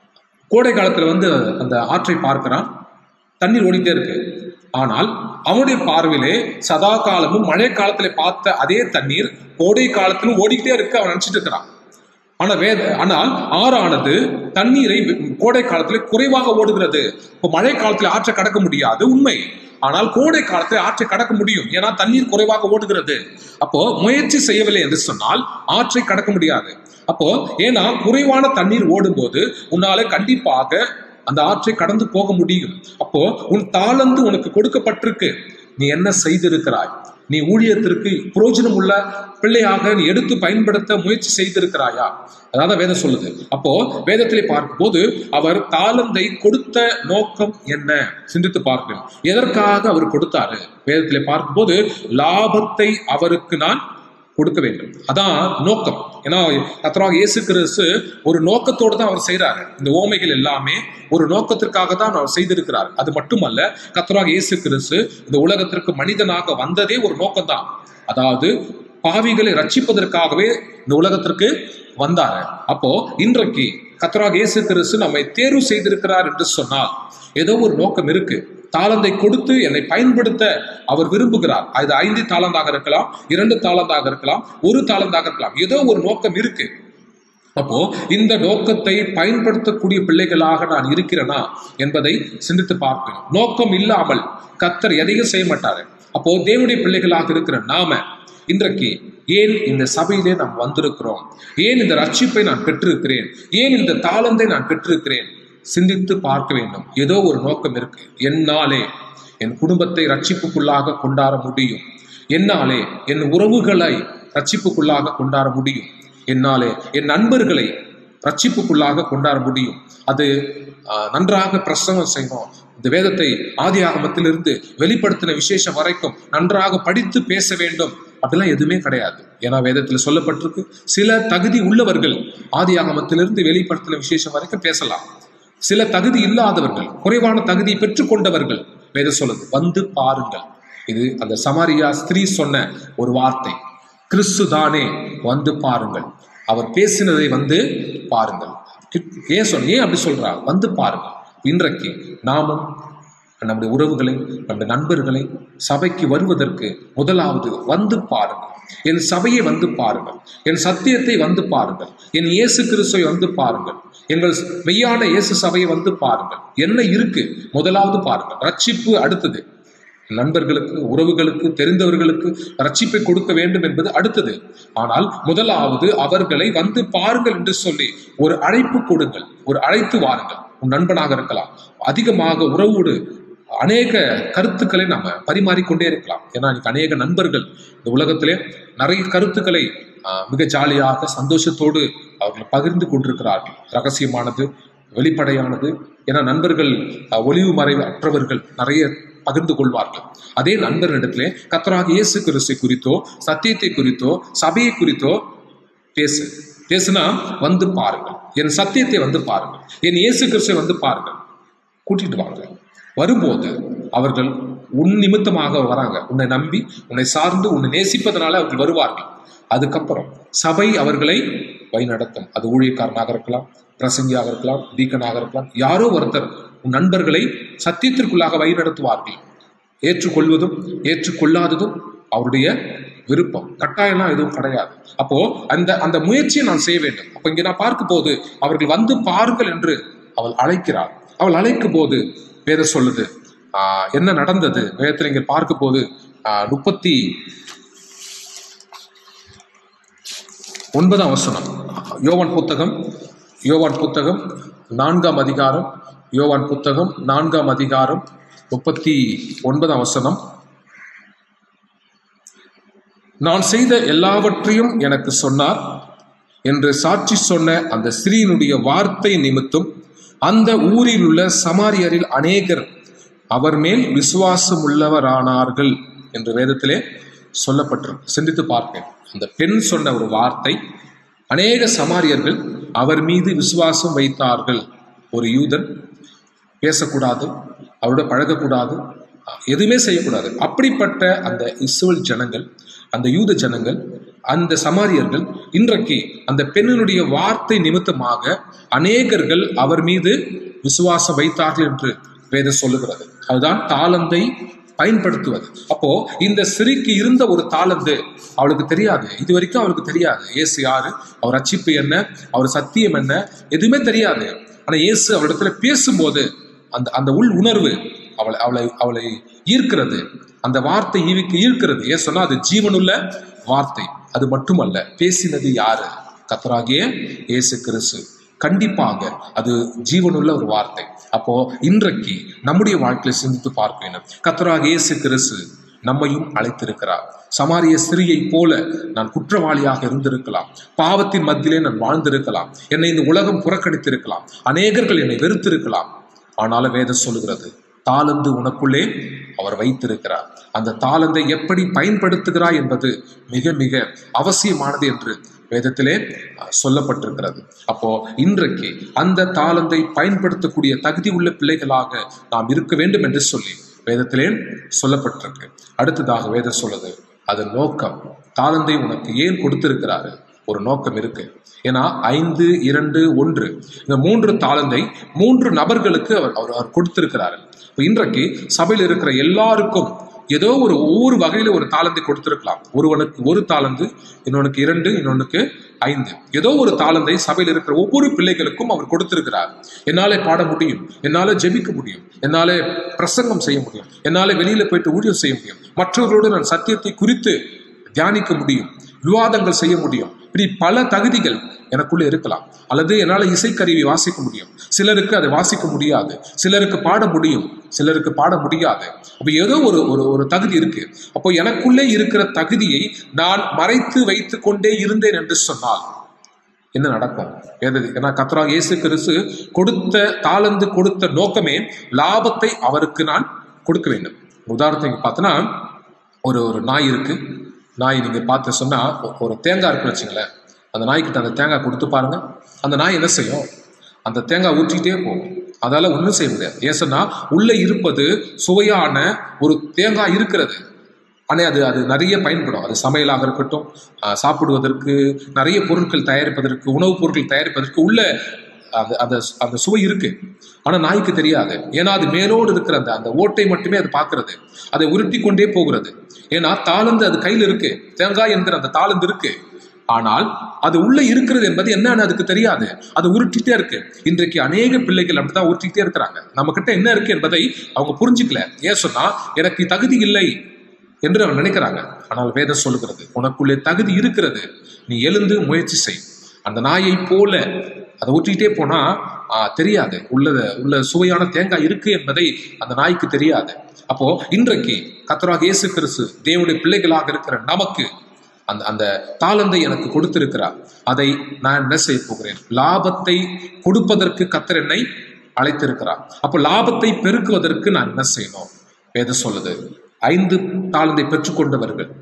கோடை காலத்துல வந்து அந்த ஆற்றை பார்க்கிறான் தண்ணீர் ஓடிட்டே இருக்கு ஆனால் அவனுடைய பார்வையிலே சதா காலமும் மழை காலத்துல பார்த்த அதே தண்ணீர் கோடை காலத்திலும் ஓடிக்கிட்டே இருக்கு அவன் நினைச்சிட்டு இருக்கிறான் ஆனா வேத ஆனால் ஆறானது தண்ணீரை கோடை காலத்துல குறைவாக ஓடுகிறது இப்போ மழை காலத்துல ஆற்றை கடக்க முடியாது உண்மை ஆனால் கோடை காலத்துல ஆற்றை கடக்க முடியும் ஏன்னா தண்ணீர் குறைவாக ஓடுகிறது அப்போ முயற்சி செய்யவில்லை என்று சொன்னால் ஆற்றை கடக்க முடியாது அப்போ ஏன்னா குறைவான தண்ணீர் ஓடும்போது உன்னால கண்டிப்பாக அந்த ஆற்றை கடந்து போக முடியும் அப்போ உன் தாளந்து உனக்கு கொடுக்கப்பட்டிருக்கு நீ என்ன செய்திருக்கிறாய் நீ ஊழியத்திற்கு புரோஜனம் உள்ள பிள்ளையாக நீ எடுத்து பயன்படுத்த முயற்சி செய்திருக்கிறாயா அதாவது வேதம் சொல்லுது அப்போ வேதத்திலே பார்க்கும்போது அவர் தாளந்தை கொடுத்த நோக்கம் என்ன சிந்தித்து பார்க்கணும் எதற்காக அவர் கொடுத்தாரு வேதத்திலே பார்க்கும்போது லாபத்தை அவருக்கு நான் கொடுக்க வேண்டும் அதான் நோக்கம் ஏன்னா கத்தராக இயேசு கிறிஸ்து ஒரு நோக்கத்தோடு தான் அவர் செய்றாரு இந்த ஓமைகள் எல்லாமே ஒரு நோக்கத்திற்காக தான் அவர் செய்திருக்கிறார் அது மட்டுமல்ல கத்தராக இயேசு கிறிஸ்து இந்த உலகத்திற்கு மனிதனாக வந்ததே ஒரு நோக்கம்தான் அதாவது பாவிகளை ரட்சிப்பதற்காகவே இந்த உலகத்திற்கு வந்தாரு அப்போ இன்றைக்கு கத்தராக இயேசு கிறிஸ்து நம்மை தேர்வு செய்திருக்கிறார் என்று சொன்னால் ஏதோ ஒரு நோக்கம் இருக்கு தாளந்தை கொடுத்து என்னை பயன்படுத்த அவர் விரும்புகிறார் அது ஐந்து தாளந்தாக இருக்கலாம் இரண்டு தாளந்தாக இருக்கலாம் ஒரு தாளந்தாக இருக்கலாம் ஏதோ ஒரு நோக்கம் இருக்கு அப்போ இந்த நோக்கத்தை பயன்படுத்தக்கூடிய பிள்ளைகளாக நான் இருக்கிறேனா என்பதை சிந்தித்து பார்க்கணும் நோக்கம் இல்லாமல் கத்தர் எதையும் செய்ய மாட்டாரு அப்போ தேவனுடைய பிள்ளைகளாக இருக்கிற நாம இன்றைக்கு ஏன் இந்த சபையிலே நாம் வந்திருக்கிறோம் ஏன் இந்த ரட்சிப்பை நான் பெற்றிருக்கிறேன் ஏன் இந்த தாளந்தை நான் பெற்றிருக்கிறேன் சிந்தித்து பார்க்க வேண்டும் ஏதோ ஒரு நோக்கம் இருக்கு என்னாலே என் குடும்பத்தை ரட்சிப்புக்குள்ளாக கொண்டாட முடியும் என்னாலே என் உறவுகளை ரட்சிப்புக்குள்ளாக கொண்டாட முடியும் என்னாலே என் நண்பர்களை ரட்சிப்புக்குள்ளாக கொண்டாட முடியும் அது ஆஹ், நன்றாக பிரசங்கம் செய்யணும் இந்த வேதத்தை ஆதி ஆகமத்திலிருந்து வெளிப்படுத்தின விசேஷம் வரைக்கும் நன்றாக படித்து பேச வேண்டும் அப்படிலாம் எதுவுமே கிடையாது ஏன்னா வேதத்தில் சொல்லப்பட்டிருக்கு சில தகுதி உள்ளவர்கள் ஆதி ஆகமத்திலிருந்து வெளிப்படுத்தின விசேஷம் வரைக்கும் பேசலாம் சில தகுதி இல்லாதவர்கள் குறைவான தகுதியை பெற்றுக்கொண்டவர்கள் வேதம் சொல்லுது வந்து பாருங்கள் இது அந்த சமாரியா ஸ்திரீ சொன்ன ஒரு வார்த்தை கிறிஸ்து தானே வந்து பாருங்கள் அவர் பேசினதை வந்து பாருங்கள் ஏன் சொன்ன ஏன் அப்படி சொல்றா வந்து பாருங்கள் இன்றைக்கு நாமும் நம்முடைய உறவுகளை நம்முடைய நண்பர்களை சபைக்கு வருவதற்கு முதலாவது வந்து பாருங்கள் என் சபையை வந்து பாருங்கள் என் சத்தியத்தை வந்து பாருங்கள் என் இயேசு கிறிஸ்துவை வந்து பாருங்கள் எங்கள் மெய்யான இயேசு சபையை வந்து பாருங்கள் என்ன இருக்கு முதலாவது பாருங்கள் ரட்சிப்பு அடுத்தது நண்பர்களுக்கு உறவுகளுக்கு தெரிந்தவர்களுக்கு ரட்சிப்பை கொடுக்க வேண்டும் என்பது அடுத்தது ஆனால் முதலாவது அவர்களை வந்து பாருங்கள் என்று சொல்லி ஒரு அழைப்பு கொடுங்கள் ஒரு அழைத்து வாருங்கள் உன் நண்பனாக இருக்கலாம் அதிகமாக உறவோடு அநேக கருத்துக்களை நாம பரிமாறிக்கொண்டே இருக்கலாம் ஏன்னா இன்னைக்கு அநேக நண்பர்கள் இந்த உலகத்திலே நிறைய கருத்துக்களை ஆஹ், மிக ஜாலியாக சந்தோஷத்தோடு அவர்கள் பகிர்ந்து கொண்டிருக்கிறார்கள் ரகசியமானது வெளிப்படையானது ஏன்னா நண்பர்கள் ஆஹ், ஒளிவு மறைவு அற்றவர்கள் நிறைய பகிர்ந்து கொள்வார்கள் அதே நண்பர்களிடத்திலே கத்தராக இயேசு கிறிஸ்தை குறித்தோ சத்தியத்தை குறித்தோ சபையை குறித்தோ பேசு பேசுனா வந்து பாருங்கள் என் சத்தியத்தை வந்து பாருங்கள் என் இயேசு கிறிஸ்தை வந்து பாருங்கள் கூட்டிட்டு வாங்க வரும்போது அவர்கள் உன் நிமித்தமாக வராங்க உன்னை நம்பி உன்னை சார்ந்து உன்னை நேசிப்பதனால அவர்கள் வருவார்கள் அதுக்கப்புறம் சபை அவர்களை வழிநடத்தும் அது ஊழியக்காரனாக இருக்கலாம் பிரசங்கியாக இருக்கலாம் டீக்கனாக இருக்கலாம் யாரோ ஒருத்தர் உன் நண்பர்களை சத்தியத்திற்குள்ளாக வழிநடத்துவார்கள் ஏற்றுக்கொள்வதும் ஏற்றுக்கொள்ளாததும் அவருடைய விருப்பம் கட்டாயம்லாம் எதுவும் கிடையாது அப்போ அந்த அந்த முயற்சியை நான் செய்ய வேண்டும் அப்ப இங்க நான் பார்க்கும் போது அவர்கள் வந்து பாருங்கள் என்று அவள் அழைக்கிறாள் அவள் அழைக்கும் போது வேத சொல்லுது ஆஹ், என்ன நடந்தது வேதத்தில் இங்க பார்க்கும் போது ஆஹ், முப்பத்தி ஒன்பதாம் வசனம் யோவான் புத்தகம் யோவான் புத்தகம் நான்காம் அதிகாரம் யோவான் புத்தகம் நான்காம் அதிகாரம் முப்பத்தி ஒன்பதாம் வசனம் நான் செய்த எல்லாவற்றையும் எனக்கு சொன்னார் என்று சாட்சி சொன்ன அந்த ஸ்திரீனுடைய வார்த்தை நிமித்தம் அந்த ஊரில் உள்ள சமாரியரில் அநேகர் அவர் மேல் விசுவாசம் உள்ளவரானார்கள் என்று வேதத்திலே சொல்லப்பட்டிருக்கு சிந்தித்து பார்ப்பேன் அந்த பெண் சொன்ன ஒரு வார்த்தை அநேக சமாரியர்கள் அவர் மீது விசுவாசம் வைத்தார்கள் ஒரு யூதன் பேசக்கூடாது அவரோட பழகக்கூடாது எதுவுமே செய்யக்கூடாது அப்படிப்பட்ட அந்த இஸ்ரேல் ஜனங்கள் அந்த யூத ஜனங்கள் அந்த சமாரியர்கள் இன்றைக்கு அந்த பெண்ணினுடைய வார்த்தை நிமித்தமாக அநேகர்கள் அவர் மீது விசுவாசம் வைத்தார்கள் என்று வேதம் சொல்லுகிறது அதுதான் தாளந்தை பயன்படுத்துவது அப்போ இந்த சிறிக்கு இருந்த ஒரு தாளந்து அவளுக்கு தெரியாது இது வரைக்கும் அவளுக்கு தெரியாது இயேசு யாரு அவர் அச்சிப்பு என்ன அவர் சத்தியம் என்ன எதுவுமே தெரியாது ஆனா இயேசு அவளிடத்துல பேசும்போது அந்த அந்த உள் உணர்வு அவளை அவளை அவளை ஈர்க்கிறது அந்த வார்த்தை ஈவிக்கு ஈர்க்கிறது ஏன் சொன்னா அது ஜீவனுள்ள வார்த்தை அது மட்டுமல்ல பேசினது யாரு கத்தராகிய இயேசு கிறிஸ்து கண்டிப்பாக அது ஜீவனுள்ள ஒரு வார்த்தை அப்போ இன்றைக்கு நம்முடைய வாழ்க்கையில சிந்தித்து பார்க்க வேண்டும் கத்தராக இயேசு கிறிஸ்து நம்மையும் அழைத்திருக்கிறார் சமாரிய ஸ்திரியை போல நான் குற்றவாளியாக இருந்திருக்கலாம் பாவத்தின் மத்தியிலே நான் வாழ்ந்திருக்கலாம் என்னை இந்த உலகம் புறக்கணித்திருக்கலாம் அநேகர்கள் என்னை வெறுத்திருக்கலாம் ஆனாலும் வேதம் சொல்லுகிறது தாளந்து உனக்குள்ளே அவர் வைத்திருக்கிறார் அந்த தாளந்தை எப்படி பயன்படுத்துகிறாய் என்பது மிக மிக அவசியமானது என்று வேதத்திலே அஹ், சொல்லப்பட்டிருக்கிறது அப்போ இன்றைக்கு அந்த தாளந்தை பயன்படுத்தக்கூடிய தகுதி உள்ள பிள்ளைகளாக நாம் இருக்க வேண்டும் என்று சொல்லி வேதத்திலே சொல்லப்பட்டிருக்கு அடுத்ததாக வேதம் சொல்லுது அது நோக்கம் தாளந்தை உனக்கு ஏன் கொடுத்திருக்கிறாரு ஒரு நோக்கம் இருக்கு ஏன்னா ஐந்து இரண்டு ஒன்று இந்த மூன்று தாளந்தை மூன்று நபர்களுக்கு அவர் அவர் அவர் கொடுத்திருக்கிறாரு இப்ப இன்றைக்கு சபையில் இருக்கிற எல்லாருக்கும் ஏதோ ஒரு ஒவ்வொரு வகையில ஒரு தாளந்தை கொடுத்திருக்கலாம் ஒருவனுக்கு ஒரு தாளந்து இன்னொனுக்கு இரண்டு இன்னொன்னுக்கு ஐந்து ஏதோ ஒரு தாளந்தை சபையில் இருக்கிற ஒவ்வொரு பிள்ளைகளுக்கும் அவர் கொடுத்திருக்கிறார் என்னாலே பாட முடியும் என்னால ஜெபிக்க முடியும் என்னாலே பிரசங்கம் செய்ய முடியும் என்னால வெளியில போயிட்டு ஊழியம் செய்ய முடியும் மற்றவர்களோடு நான் சத்தியத்தை குறித்து தியானிக்க முடியும் விவாதங்கள் செய்ய முடியும் இப்படி பல தகுதிகள் எனக்குள்ள இருக்கலாம் அல்லது என்னால் இசைக்கருவி வாசிக்க முடியும் சிலருக்கு அதை வாசிக்க முடியாது சிலருக்கு பாட முடியும் சிலருக்கு பாட முடியாது அப்போ ஏதோ ஒரு ஒரு ஒரு தகுதி இருக்கு அப்போ எனக்குள்ளே இருக்கிற தகுதியை நான் மறைத்து வைத்து கொண்டே இருந்தேன் என்று சொன்னால் என்ன நடக்கும் ஏது ஏன்னா கத்ரா இயேசு கிறிஸ்து கொடுத்த தாளந்து கொடுத்த நோக்கமே லாபத்தை அவருக்கு நான் கொடுக்க வேண்டும் உதாரணத்துக்கு பார்த்தோன்னா ஒரு ஒரு நாய் இருக்கு நாய் நீங்க பார்த்து சொன்னா ஒ- ஒரு தேங்காய் இருக்குன்னு வச்சுங்களேன் அந்த நாய்க்கிட்ட அந்த தேங்காய் கொடுத்து பாருங்க அந்த நாய் என்ன செய்யும் அந்த தேங்காய் ஊற்றிக்கிட்டே போகும் அதால ஒன்றும் செய்ய முடியாது ஏன் சொன்னா உள்ள இருப்பது சுவையான ஒரு தேங்காய் இருக்கிறது ஆனால் அது அது நிறைய பயன்படும் அது சமையலாக இருக்கட்டும் ஆஹ் சாப்பிடுவதற்கு நிறைய பொருட்கள் தயாரிப்பதற்கு உணவுப் பொருட்கள் தயாரிப்பதற்கு உள்ள அந்த அந்த அந்த சுவை இருக்கு ஆனா நாய்க்கு தெரியாது ஏன்னா அது மேலோடு இருக்கிற அந்த அந்த ஓட்டை மட்டுமே அது பார்க்கிறது அதை உருட்டி கொண்டே போகிறது ஏன்னா தாளந்து அது கையில் இருக்கு தேங்காய் என்கிற அந்த தாளந்து இருக்கு ஆனால் அது உள்ள இருக்கிறது என்பது என்னன்னு அதுக்கு தெரியாது அது உருட்டிட்டே இருக்கு இன்றைக்கு அநேக பிள்ளைகள் அப்படித்தான் உருட்டிட்டே இருக்கிறாங்க நம்ம கிட்ட என்ன இருக்கு என்பதை அவங்க புரிஞ்சுக்கல ஏன் சொன்னா எனக்கு தகுதி இல்லை என்று அவங்க நினைக்கிறாங்க ஆனால் வேதம் சொல்லுகிறது உனக்குள்ளே தகுதி இருக்கிறது நீ எழுந்து முயற்சி செய் அந்த நாயை போல அதை ஊற்றிக்கிட்டே போனா ஆ, தெரியாது உள்ளத உள்ள சுவையான தேங்காய் இருக்கு என்பதை அந்த நாய்க்கு தெரியாது அப்போ இன்றைக்கு கத்தராக இயேசு கிறிஸ்து தேவனுடைய பிள்ளைகளாக இருக்கிற நமக்கு அந்த அந்த தாளந்தை எனக்கு கொடுத்திருக்கிறார் அதை நான் என்ன செய்ய போகிறேன் லாபத்தை கொடுப்பதற்கு கத்தர் என்னை அழைத்திருக்கிறார் அப்போ லாபத்தை பெருக்குவதற்கு நான் என்ன செய்யணும் வேதம் சொல்லுது ஐந்து தாளந்தை பெற்றுக்கொண்டவர்கள்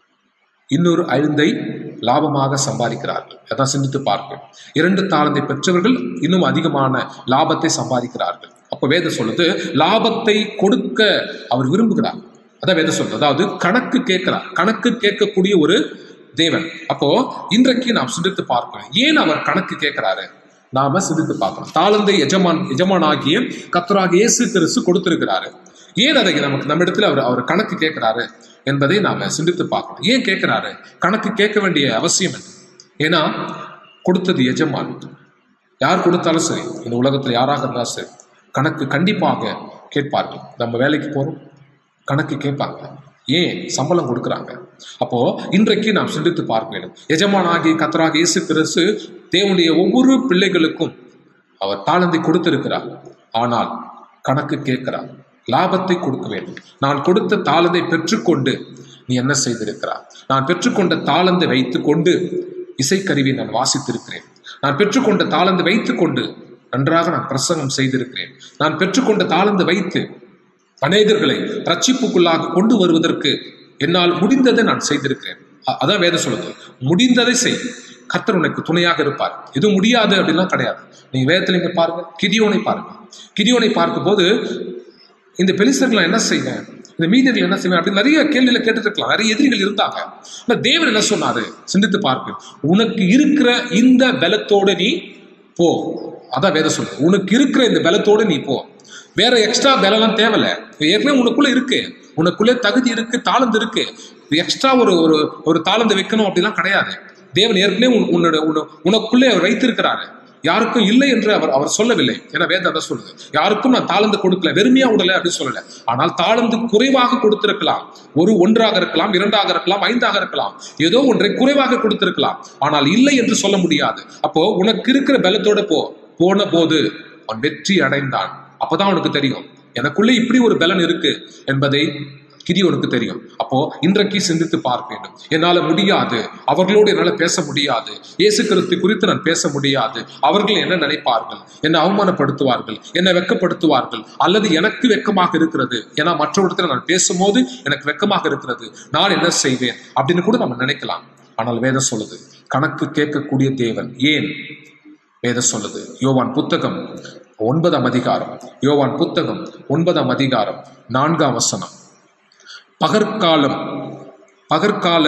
இன்னொரு ஐந்தை லாபமாக சம்பாதிக்கிறார்கள் அதான் சிந்தித்து பார்க்க இரண்டு தாளந்தை பெற்றவர்கள் இன்னும் அதிகமான லாபத்தை சம்பாதிக்கிறார்கள் அப்ப வேதம் சொல்லுது லாபத்தை கொடுக்க அவர் விரும்புகிறார் அதான் வேதம் சொல்லுது அதாவது கணக்கு கேட்கிறார் கணக்கு கேட்கக்கூடிய ஒரு தேவன் அப்போ இன்றைக்கு நாம் சிந்தித்து பார்க்கணும் ஏன் அவர் கணக்கு கேட்கிறாரு நாம சிந்தித்து பார்க்கணும் தாளந்தை எஜமான் எஜமானாகிய கத்தராக இயேசு கிறிஸ்து கொடுத்திருக்கிறாரு ஏன் அதை நமக்கு நம்ம இடத்துல அவர் அவர் கணக்கு கேட்கிறாரு என்பதை நாம சிந்தித்து பார்க்கணும் ஏன் கேட்கிறாரு கணக்கு கேட்க வேண்டிய அவசியம் என்ன ஏன்னா கொடுத்தது எஜமான் யார் கொடுத்தாலும் சரி இந்த உலகத்தில் யாராக இருந்தாலும் சரி கணக்கு கண்டிப்பாக கேட்பார்கள் நம்ம வேலைக்கு போறோம் கணக்கு கேட்பாங்க ஏன் சம்பளம் கொடுக்குறாங்க அப்போ இன்றைக்கு நாம் சிந்தித்து பார்க்க வேண்டும் எஜமானாகி கத்தராக இயேசு கிறிஸ்து தேவனுடைய ஒவ்வொரு பிள்ளைகளுக்கும் அவர் தாளந்தை கொடுத்திருக்கிறார் ஆனால் கணக்கு கேட்கிறார் லாபத்தை கொடுக்க வேண்டும் நான் கொடுத்த தாளந்தை பெற்றுக்கொண்டு நீ என்ன செய்திருக்கிறார் நான் பெற்றுக்கொண்ட தாளந்தை வைத்துக்கொண்டு இசைக்கருவியை நான் வாசித்திருக்கிறேன் நான் பெற்றுக்கொண்ட தாளந்தை வைத்துக்கொண்டு நன்றாக நான் பிரசங்கம் செய்திருக்கிறேன் நான் பெற்றுக்கொண்ட தாளந்தை வைத்து அநேகர்களை ரட்சிப்புக்குள்ளாக கொண்டு வருவதற்கு என்னால் முடிந்ததை நான் செய்திருக்கிறேன் அ- அதான் வேதம் சொல்லுது முடிந்ததை செய் கர்த்தர் உனக்கு துணையாக இருப்பார் எதுவும் முடியாது அப்படின்லாம் கிடையாது நீங்க வேதத்துல இங்க பாருங்க கிதியோனை பாருங்க கிதியோனை பார்க்கும்போது இந்த பெலிஸ்தர்கள் என்ன செய்வேன் இந்த மீதியர்கள் என்ன செய்வேன் அப்படின்னு நிறைய கேள்வியில கேட்டுட்டு இருக்கலாம் நிறைய எதிரிகள் இருந்தாங்க ஆனா தேவன் என்ன சொன்னாரு சிந்தித்து பார்க்கு உனக்கு இருக்கிற இந்த பலத்தோட நீ போ அதான் வேதம் சொல்லுது உனக்கு இருக்கிற இந்த பலத்தோட நீ போ வேற எக்ஸ்ட்ரா பலம்லாம் தேவையில்ல ஏற்கனவே உனக்குள்ள இருக்கு உனக்குள்ளே தகுதி இருக்கு தாளந்து இருக்கு எக்ஸ்ட்ரா ஒரு ஒரு ஒரு தாளந்து வைக்கணும் அப்படிலாம் கிடையாது தேவன் ஏற்கனவே உன்- உன்னோட உன்ன- உனக்குள்ளே அவர் வைத்திருக்கிறாரு யாருக்கும் இல்லை என்று அவர் அவர் சொல்லவில்லை ஏன்னா வேதம் அதை சொல்லுது யாருக்கும் நான் தாளந்து கொடுக்கல வெறுமையா விடல அப்படின்னு சொல்லல ஆனால் தாளந்து குறைவாக கொடுத்திருக்கலாம் ஒரு ஒன்றாக இருக்கலாம் இரண்டாக இருக்கலாம் ஐந்தாக இருக்கலாம் ஏதோ ஒன்றை குறைவாக கொடுத்திருக்கலாம் ஆனால் இல்லை என்று சொல்ல முடியாது அப்போ உனக்கு இருக்கிற பலத்தோட போ போன போது அவன் வெற்றி அடைந்தான் அப்பதான் அவனுக்கு தெரியும் எனக்குள்ளே இப்படி ஒரு பலன் இருக்கு என்பதை கிதியோனுக்கு தெரியும் அப்போ இன்றைக்கு சிந்தித்து பார்க்க வேண்டும் என்னால முடியாது அவர்களோடு என்னால பேச முடியாது இயேசு கிறிஸ்து குறித்து நான் பேச முடியாது அவர்கள் என்ன நினைப்பார்கள் என்னை அவமானப்படுத்துவார்கள் என்னை வெட்கப்படுத்துவார்கள் அல்லது எனக்கு வெட்கமாக இருக்கிறது ஏன்னா மற்றவரிடத்தில் நான் பேசும்போது எனக்கு வெட்கமாக இருக்கிறது நான் என்ன செய்வேன் அப்படின்னு கூட நம்ம நினைக்கலாம் ஆனால் வேதம் சொல்லுது கணக்கு கேட்கக்கூடிய தேவன் ஏன் வேதம் சொல்லுது யோவான் புத்தகம் ஒன்பதாம் அதிகாரம் யோவான் புத்தகம் ஒன்பதாம் அதிகாரம் நான்காம் வசனம் பகற்காலம் பகற்கால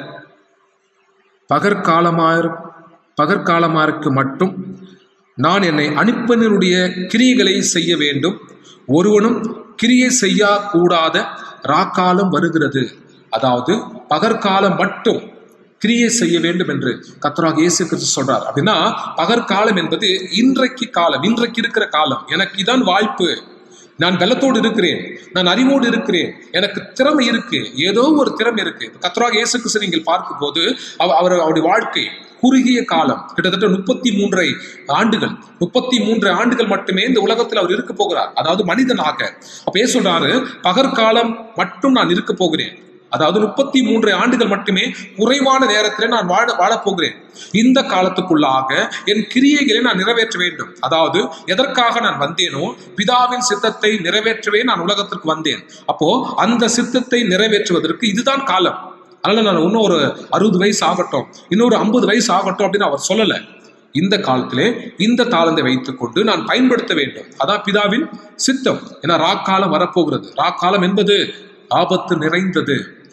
பகற்காலமார் பகற்காலமாருக்கு மட்டும் நான் என்னை அனுப்பனருடைய கிரியைகளை செய்ய வேண்டும் ஒருவனும் கிரியை செய்யா கூடாத ராக்காலம் வருகிறது அதாவது பகற்காலம் மட்டும் கிரியை செய்ய வேண்டும் என்று கத்தராக இயேசு கிறிஸ்து சொல்றார் அப்படின்னா பகற்காலம் என்பது இன்றைக்கு காலம் இன்றைக்கு இருக்கிற காலம் எனக்கு இதான் வாய்ப்பு நான் பலத்தோடு இருக்கிறேன் நான் அறிவோடு இருக்கிறேன் எனக்கு திறமை இருக்கு ஏதோ ஒரு திறமை இருக்கு கத்தராக இயேசு கிறிஸ்து நீங்கள் பார்க்கும்போது அவ- அவர் அவருடைய வாழ்க்கை குறுகிய காலம் கிட்டத்தட்ட முப்பத்தி மூன்றை ஆண்டுகள் முப்பத்தி மூன்று ஆண்டுகள் மட்டுமே இந்த உலகத்தில் அவர் இருக்க போகிறார் அதாவது மனிதனாக அப்ப ஏன் சொல்றாரு பகற்காலம் மட்டும் நான் இருக்க போகிறேன் அதாவது முப்பத்தி மூன்று ஆண்டுகள் மட்டுமே குறைவான நேரத்திலே நான் வாழ வாழப் போகிறேன் இந்த காலத்துக்குள்ளாக என் கிரியைகளை நான் நிறைவேற்ற வேண்டும் அதாவது எதற்காக நான் வந்தேனோ பிதாவின் சித்தத்தை நிறைவேற்றவே நான் உலகத்திற்கு வந்தேன் அப்போ அந்த சித்தத்தை நிறைவேற்றுவதற்கு இதுதான் காலம் அதனால நான் இன்னும் ஒரு அறுபது வயசு ஆகட்டும் இன்னொரு ஐம்பது வயசு ஆகட்டும் அப்படின்னு அவர் சொல்லல இந்த காலத்திலே இந்த தாளந்தை வைத்துக்கொண்டு நான் பயன்படுத்த வேண்டும் அதான் பிதாவின் சித்தம் ஏன்னா ராக்காலம் வரப்போகிறது ராக்காலம் என்பது ஆபத்து நிறைந்தது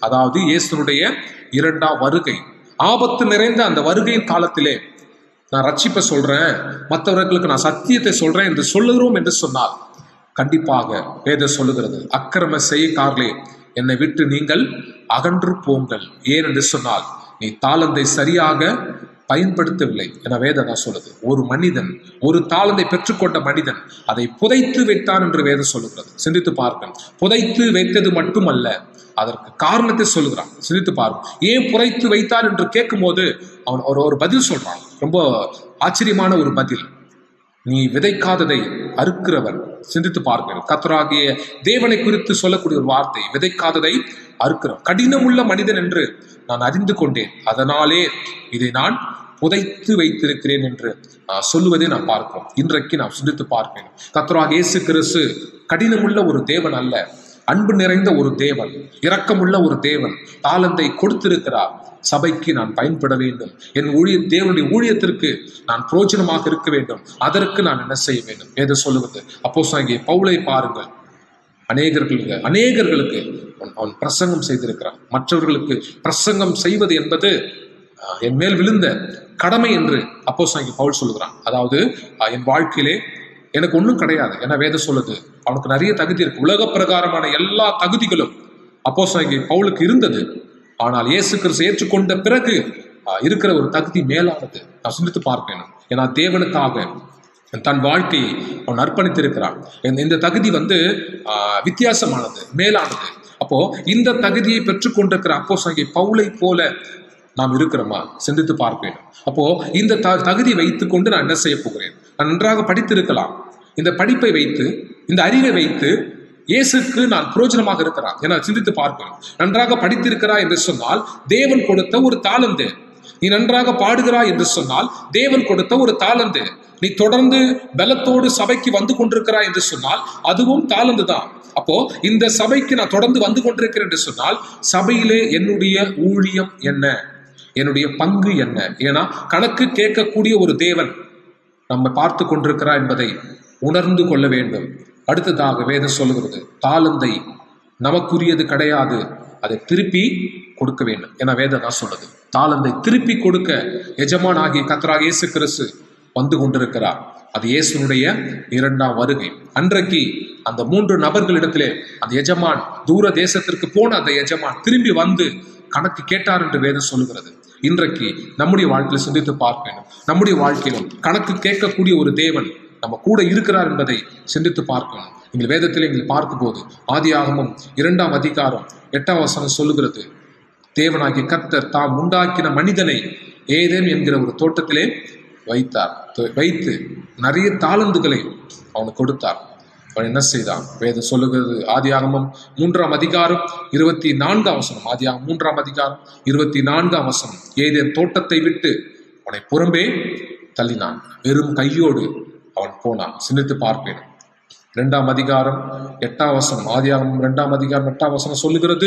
அதாவது இயேசுனுடைய இரண்டாம் வருகை ஆபத்து நிறைந்த அந்த வருகையின் காலத்திலே நான் ரட்சிப்பை சொல்றேன் மற்றவர்களுக்கு நான் சத்தியத்தை சொல்றேன் என்று சொல்லுகிறோம் என்று சொன்னால் கண்டிப்பாக வேதம் சொல்லுகிறது அக்கிரம செய்யக்காரர்களே என்னை விட்டு நீங்கள் அகன்று போங்கள் ஏன் என்று சொன்னால் நீ தாளந்தை சரியாக பயன்படுத்தவில்லை என வேதம் தான் சொல்லுது ஒரு மனிதன் ஒரு தாளந்தை பெற்றுக்கொண்ட மனிதன் அதை புதைத்து வைத்தான் என்று வேதம் சொல்லுகிறது சிந்தித்து பார்க்க புதைத்து வைத்தது மட்டுமல்ல அதற்கு காரணத்தை சொல்லுகிறான் சிந்தித்து பாருங்க ஏன் புதைத்து வைத்தார் என்று கேட்கும்போது அவன் ஒரு ஒரு பதில் சொல்றான் ரொம்ப ஆச்சரியமான ஒரு பதில் நீ விதைக்காததை அறுக்கிறவன் சிந்தித்து பார்க்கிறேன் கத்தராகிய தேவனை குறித்து சொல்லக்கூடிய ஒரு வார்த்தை விதைக்காததை அறுக்கிறவன் கடினமுள்ள மனிதன் என்று நான் அறிந்து கொண்டேன் அதனாலே இதை நான் புதைத்து வைத்திருக்கிறேன் என்று ஆஹ், சொல்லுவதை நான் பார்க்கிறோம் இன்றைக்கு நாம் சிந்தித்து பார்ப்பேன் கத்தராக இயேசு கிறிஸ்து கடினமுள்ள ஒரு தேவன் அல்ல அன்பு நிறைந்த ஒரு தேவன் இரக்கமுள்ள ஒரு தேவன் தாளந்தை கொடுத்திருக்கிறார் சபைக்கு நான் பயன்பட வேண்டும் என் ஊழிய தேவனுடைய ஊழியத்திற்கு நான் பிரோஜனமாக இருக்க வேண்டும் அதற்கு நான் என்ன செய்ய வேண்டும் எதை சொல்லுவது அப்போ பவுலை பாருங்கள் அநேகர்களுக்கு அநேகர்களுக்கு அவன் அவன் பிரசங்கம் செய்திருக்கிறான் மற்றவர்களுக்கு பிரசங்கம் செய்வது என்பது ஆஹ், என் மேல் விழுந்த கடமை என்று அப்போ பவுல் சொல்லுகிறான் அதாவது ஆஹ், என் வாழ்க்கையிலே எனக்கு ஒன்றும் கிடையாது என வேதம் சொல்லுது அவனுக்கு நிறைய தகுதி இருக்கு உலக பிரகாரமான எல்லா தகுதிகளும் அப்போ பவுலுக்கு இருந்தது ஆனால் இயேசு கிறிஸ்து ஏற்றுக்கொண்ட பிறகு ஆஹ், இருக்கிற ஒரு தகுதி மேலானது நான் சிந்தித்து பார்ப்பேன் ஏன்னா தேவனுக்காக தன் வாழ்க்கையை அவன் அர்ப்பணித்திருக்கிறான் இந்த- இந்த தகுதி வந்து ஆஹ், வித்தியாசமானது மேலானது அப்போ இந்த தகுதியை பெற்றுக்கொண்டிருக்கிற அப்போ பவுலை போல நாம் இருக்கிறோமா சிந்தித்து பார்ப்பேன் அப்போ இந்த த தகுதி வைத்துக்கொண்டு நான் என்ன செய்ய போகிறேன் நான் நன்றாக படித்திருக்கலாம் இந்த படிப்பை வைத்து இந்த அறிவை வைத்து இயேசுக்கு நான் பிரயோஜனமாக இருக்கிறான் என சிந்தித்து பார்ப்பேன் நன்றாக படித்திருக்கிறாய் என்று சொன்னால் தேவன் கொடுத்த ஒரு தாளந்து நீ நன்றாக பாடுகிறாய் என்று சொன்னால் தேவன் கொடுத்த ஒரு தாளந்து நீ தொடர்ந்து பலத்தோடு சபைக்கு வந்து கொண்டிருக்கிறாய் என்று சொன்னால் அதுவும் தாளந்து தான் அப்போ இந்த சபைக்கு நான் தொடர்ந்து வந்து கொண்டிருக்கிறேன் என்று சொன்னால் சபையிலே என்னுடைய ஊழியம் என்ன என்னுடைய பங்கு என்ன ஏன்னா கணக்கு கேட்கக்கூடிய ஒரு தேவன் நம்ம பார்த்து கொண்டிருக்கிறார் என்பதை உணர்ந்து கொள்ள வேண்டும் அடுத்ததாக வேதம் சொல்லுகிறது தாளந்தை நமக்குரியது கிடையாது அதை திருப்பி கொடுக்க வேண்டும் என வேதம் தான் சொல்லுது தாளந்தை திருப்பி கொடுக்க எஜமான் ஆகிய கத்தராக இயேசு கிறிஸ்து வந்து கொண்டிருக்கிறார் அது இயேசுனுடைய இரண்டாம் வருகை அன்றைக்கு அந்த மூன்று நபர்களிடத்திலே அந்த எஜமான் தூர தேசத்திற்கு போன அந்த எஜமான் திரும்பி வந்து கணக்கு கேட்டார் என்று வேதம் சொல்லுகிறது இன்றைக்கு நம்முடைய வாழ்க்கையில சிந்தித்து பார்க்க வேண்டும் நம்முடைய வாழ்க்கையிலும் கணக்கு கேட்கக்கூடிய ஒரு தேவன் நம்ம கூட இருக்கிறார் என்பதை சிந்தித்து பார்க்கணும் நீங்கள் வேதத்தில் நீங்கள் பார்க்கும்போது ஆதியாகமம் இரண்டாம் அதிகாரம் எட்டாம் வசனம் சொல்லுகிறது தேவனாகிய கர்த்தர் தாம் உண்டாக்கின மனிதனை ஏதேன் என்கிற ஒரு தோட்டத்திலே வைத்தார் த- வைத்து நிறைய தாளந்துகளை அவனுக்கு கொடுத்தார் அவன் என்ன செய்தான் வேதம் சொல்லுகிறது ஆதியாகமம் மூன்றாம் அதிகாரம் இருபத்தி நான்காம் வசனம் ஆதியாகமம் மூன்றாம் அதிகாரம் இருபத்தி நான்காம் வசனம் ஏதேன் தோட்டத்தை விட்டு அவனை புறம்பே தள்ளினான் வெறும் கையோடு அவன் போனான் சிந்தித்து பார்ப்பேன் இரண்டாம் அதிகாரம் எட்டாம் வசனம் ஆதியாகமம் இரண்டாம் அதிகாரம் எட்டாம் வசனம் சொல்லுகிறது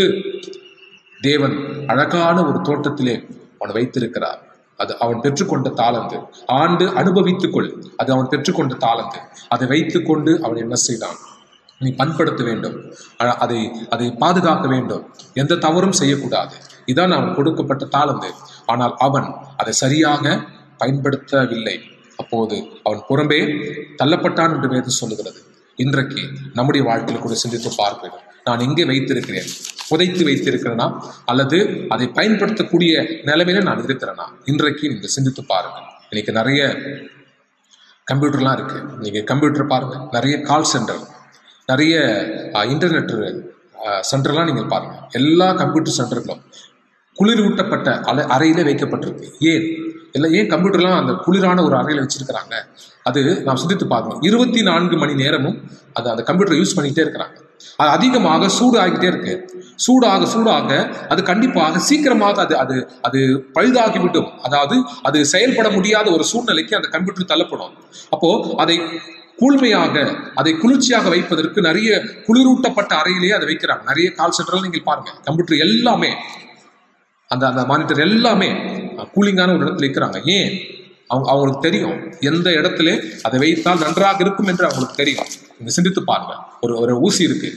தேவன் அழகான ஒரு தோட்டத்திலே அவன் வைத்திருக்கிறார் அது அவன் பெற்றுக்கொண்ட தாளந்து ஆண்டு அனுபவித்துக் கொள் அது அவன் பெற்றுக்கொண்ட தாளந்து அதை வைத்துக்கொண்டு அவன் என்ன செய்தான் நீ பண்படுத்த வேண்டும் அ- அதை அதை பாதுகாக்க வேண்டும் எந்த தவறும் செய்யக்கூடாது இதான் அவன் கொடுக்கப்பட்ட தாளந்து ஆனால் அவன் அதை சரியாக பயன்படுத்தவில்லை அப்போது அவன் புறம்பே தள்ளப்பட்டான் என்று வேதம் சொல்லுகிறது இன்றைக்கு நம்முடைய வாழ்க்கையில் கூட சிந்தித்து பார்ப்பேன் நான் எங்கே வைத்திருக்கிறேன் புதைத்து வைத்திருக்கிறேனா அல்லது அதை பயன்படுத்தக்கூடிய நிலைமையில நான் இருக்கிறேனா இன்றைக்கு நீங்க சிந்தித்து பாருங்க இன்னைக்கு நிறைய கம்ப்யூட்டர்லாம் இருக்கு நீங்க கம்ப்யூட்டர் பாருங்க நிறைய கால் சென்டர் நிறைய இன்டர்நெட் சென்டர்லாம் நீங்கள் பாருங்க எல்லா கம்ப்யூட்டர் சென்டர்களும் குளிரூட்டப்பட்ட அலை அறையிலே வைக்கப்பட்டிருக்கு ஏன் இல்லை ஏன் கம்ப்யூட்டர்லாம் அந்த குளிரான ஒரு அறையில் வச்சிருக்கிறாங்க அது நாம் சிந்தித்து பார்க்கணும் இருபத்தி நான்கு மணி நேரமும் அது அந்த கம்ப்யூட்டரை யூஸ் பண்ணிக்கிட்டே இருக்கிறாங்க அது அதிகமாக சூடு ஆகிட்டே இருக்கு சூடாக சூடாக அது கண்டிப்பாக சீக்கிரமாக அது அது அது பழுதாகிவிடும் அதாவது அது செயல்பட முடியாத ஒரு சூழ்நிலைக்கு அந்த கம்ப்யூட்டர் தள்ளப்படும் அப்போ அதை கூழ்மையாக அதை குளிர்ச்சியாக வைப்பதற்கு நிறைய குளிரூட்டப்பட்ட அறையிலேயே அதை வைக்கிறாங்க நிறைய கால் சென்டர்கள் நீங்கள் பாருங்க கம்ப்யூட்டர் எல்லாமே அந்த அந்த மானிட்டர் எல்லாமே கூலிங்கான ஒரு இடத்துல இருக்கிறாங்க ஏன் அவங்க அவங்களுக்கு தெரியும் எந்த இடத்துல அதை வைத்தால் நன்றாக இருக்கும் என்று அவங்களுக்கு தெரியும் நீங்க சிந்தித்து பாருங்க ஒரு ஒரு ஊசி இருக்கு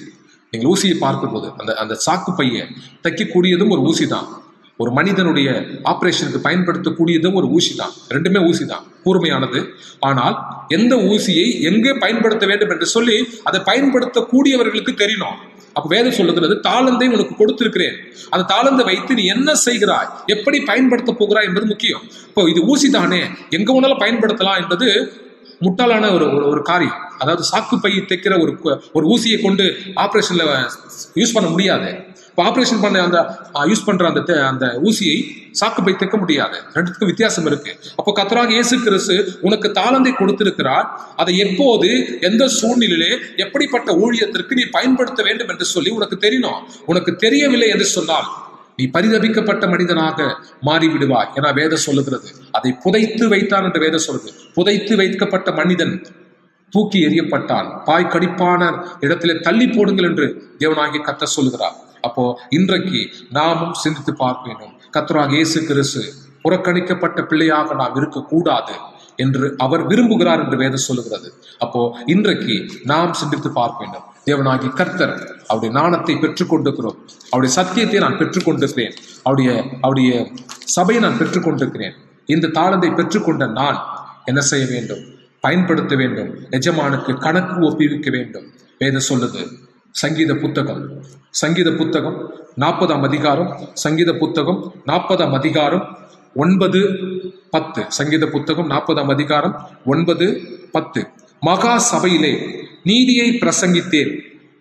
நீங்கள் ஊசியை பார்க்கும்போது அந்த அந்த சாக்கு பையை தைக்கக்கூடியதும் ஒரு ஊசி தான் ஒரு மனிதனுடைய ஆபரேஷனுக்கு பயன்படுத்தக்கூடியதும் ஒரு ஊசி தான் ரெண்டுமே ஊசி தான் கூர்மையானது ஆனால் எந்த ஊசியை எங்கே பயன்படுத்த வேண்டும் என்று சொல்லி அதை பயன்படுத்தக்கூடியவர்களுக்கு தெரியணும் அப்ப வேதம் சொல்லுகிறது தாளந்தை உனக்கு கொடுத்திருக்கிறேன் அந்த தாளந்தை வைத்து நீ என்ன செய்கிறாய் எப்படி பயன்படுத்த போகிறாய் என்பது முக்கியம் இப்போ இது ஊசி தானே எங்க வேணாலும் பயன்படுத்தலாம் என்பது முட்டாளான ஒரு ஒரு- ஒரு காரியம் அதாவது சாக்கு பை தைக்கிற ஒரு கு- ஒரு ஊசியை கொண்டு ஆபரேஷன்ல யூஸ் பண்ண முடியாது இப்போ ஆபரேஷன் பண்ண அந்த யூஸ் பண்ற அந்த தே- அந்த ஊசியை சாக்கு பை தைக்க முடியாது ரெண்டுத்துக்கும் வித்தியாசம் இருக்கு அப்போ கத்தராக இயேசு கிறிஸ்து உனக்கு தாளந்தை கொடுத்திருக்கிறார் அதை எப்போது எந்த சூழ்நிலையிலே எப்படிப்பட்ட ஊழியத்திற்கு நீ பயன்படுத்த வேண்டும் என்று சொல்லி உனக்கு தெரியணும் உனக்கு தெரியவில்லை என்று சொன்னால் நீ பரிதபிக்கப்பட்ட மனிதனாக மாறிவிடுவாய் என வேதம் சொல்லுகிறது அதை புதைத்து வைத்தான் என்று வேதம் சொல்லுது புதைத்து வைக்கப்பட்ட மனிதன் தூக்கி எறியப்பட்டான் பாய் கடிப்பான இடத்திலே தள்ளி போடுங்கள் என்று தேவனாகி கத்த சொல்லுகிறார் அப்போ இன்றைக்கு நாமும் சிந்தித்து பார்க்க வேண்டும் கத்தராக இயேசு கிறிஸ்து புறக்கணிக்கப்பட்ட பிள்ளையாக நாம் இருக்கக்கூடாது என்று அவர் விரும்புகிறார் என்று வேதம் சொல்லுகிறது அப்போ இன்றைக்கு நாம் சிந்தித்து பார்க்க வேண்டும் தேவனாகி கர்த்தர் அவருடைய நாணத்தை பெற்றுக்கொண்டிருக்கிறோம் அவருடைய சத்தியத்தை நான் பெற்றுக்கொண்டிருக்கிறேன் அவருடைய அவருடைய சபையை நான் பெற்றுக்கொண்டிருக்கிறேன் இந்த தாளந்தை பெற்றுக்கொண்ட நான் என்ன செய்ய வேண்டும் பயன்படுத்த வேண்டும் எஜமானுக்கு கணக்கு ஒப்புவிக்க வேண்டும் வேதம் சொல்லுது சங்கீத புத்தகம் சங்கீத புத்தகம் நாற்பதாம் அதிகாரம் சங்கீத புத்தகம் நாற்பதாம் அதிகாரம் ஒன்பது பத்து சங்கீத புத்தகம் நாற்பதாம் அதிகாரம் ஒன்பது பத்து மகா சபையிலே நீதியை பிரசங்கித்தேன்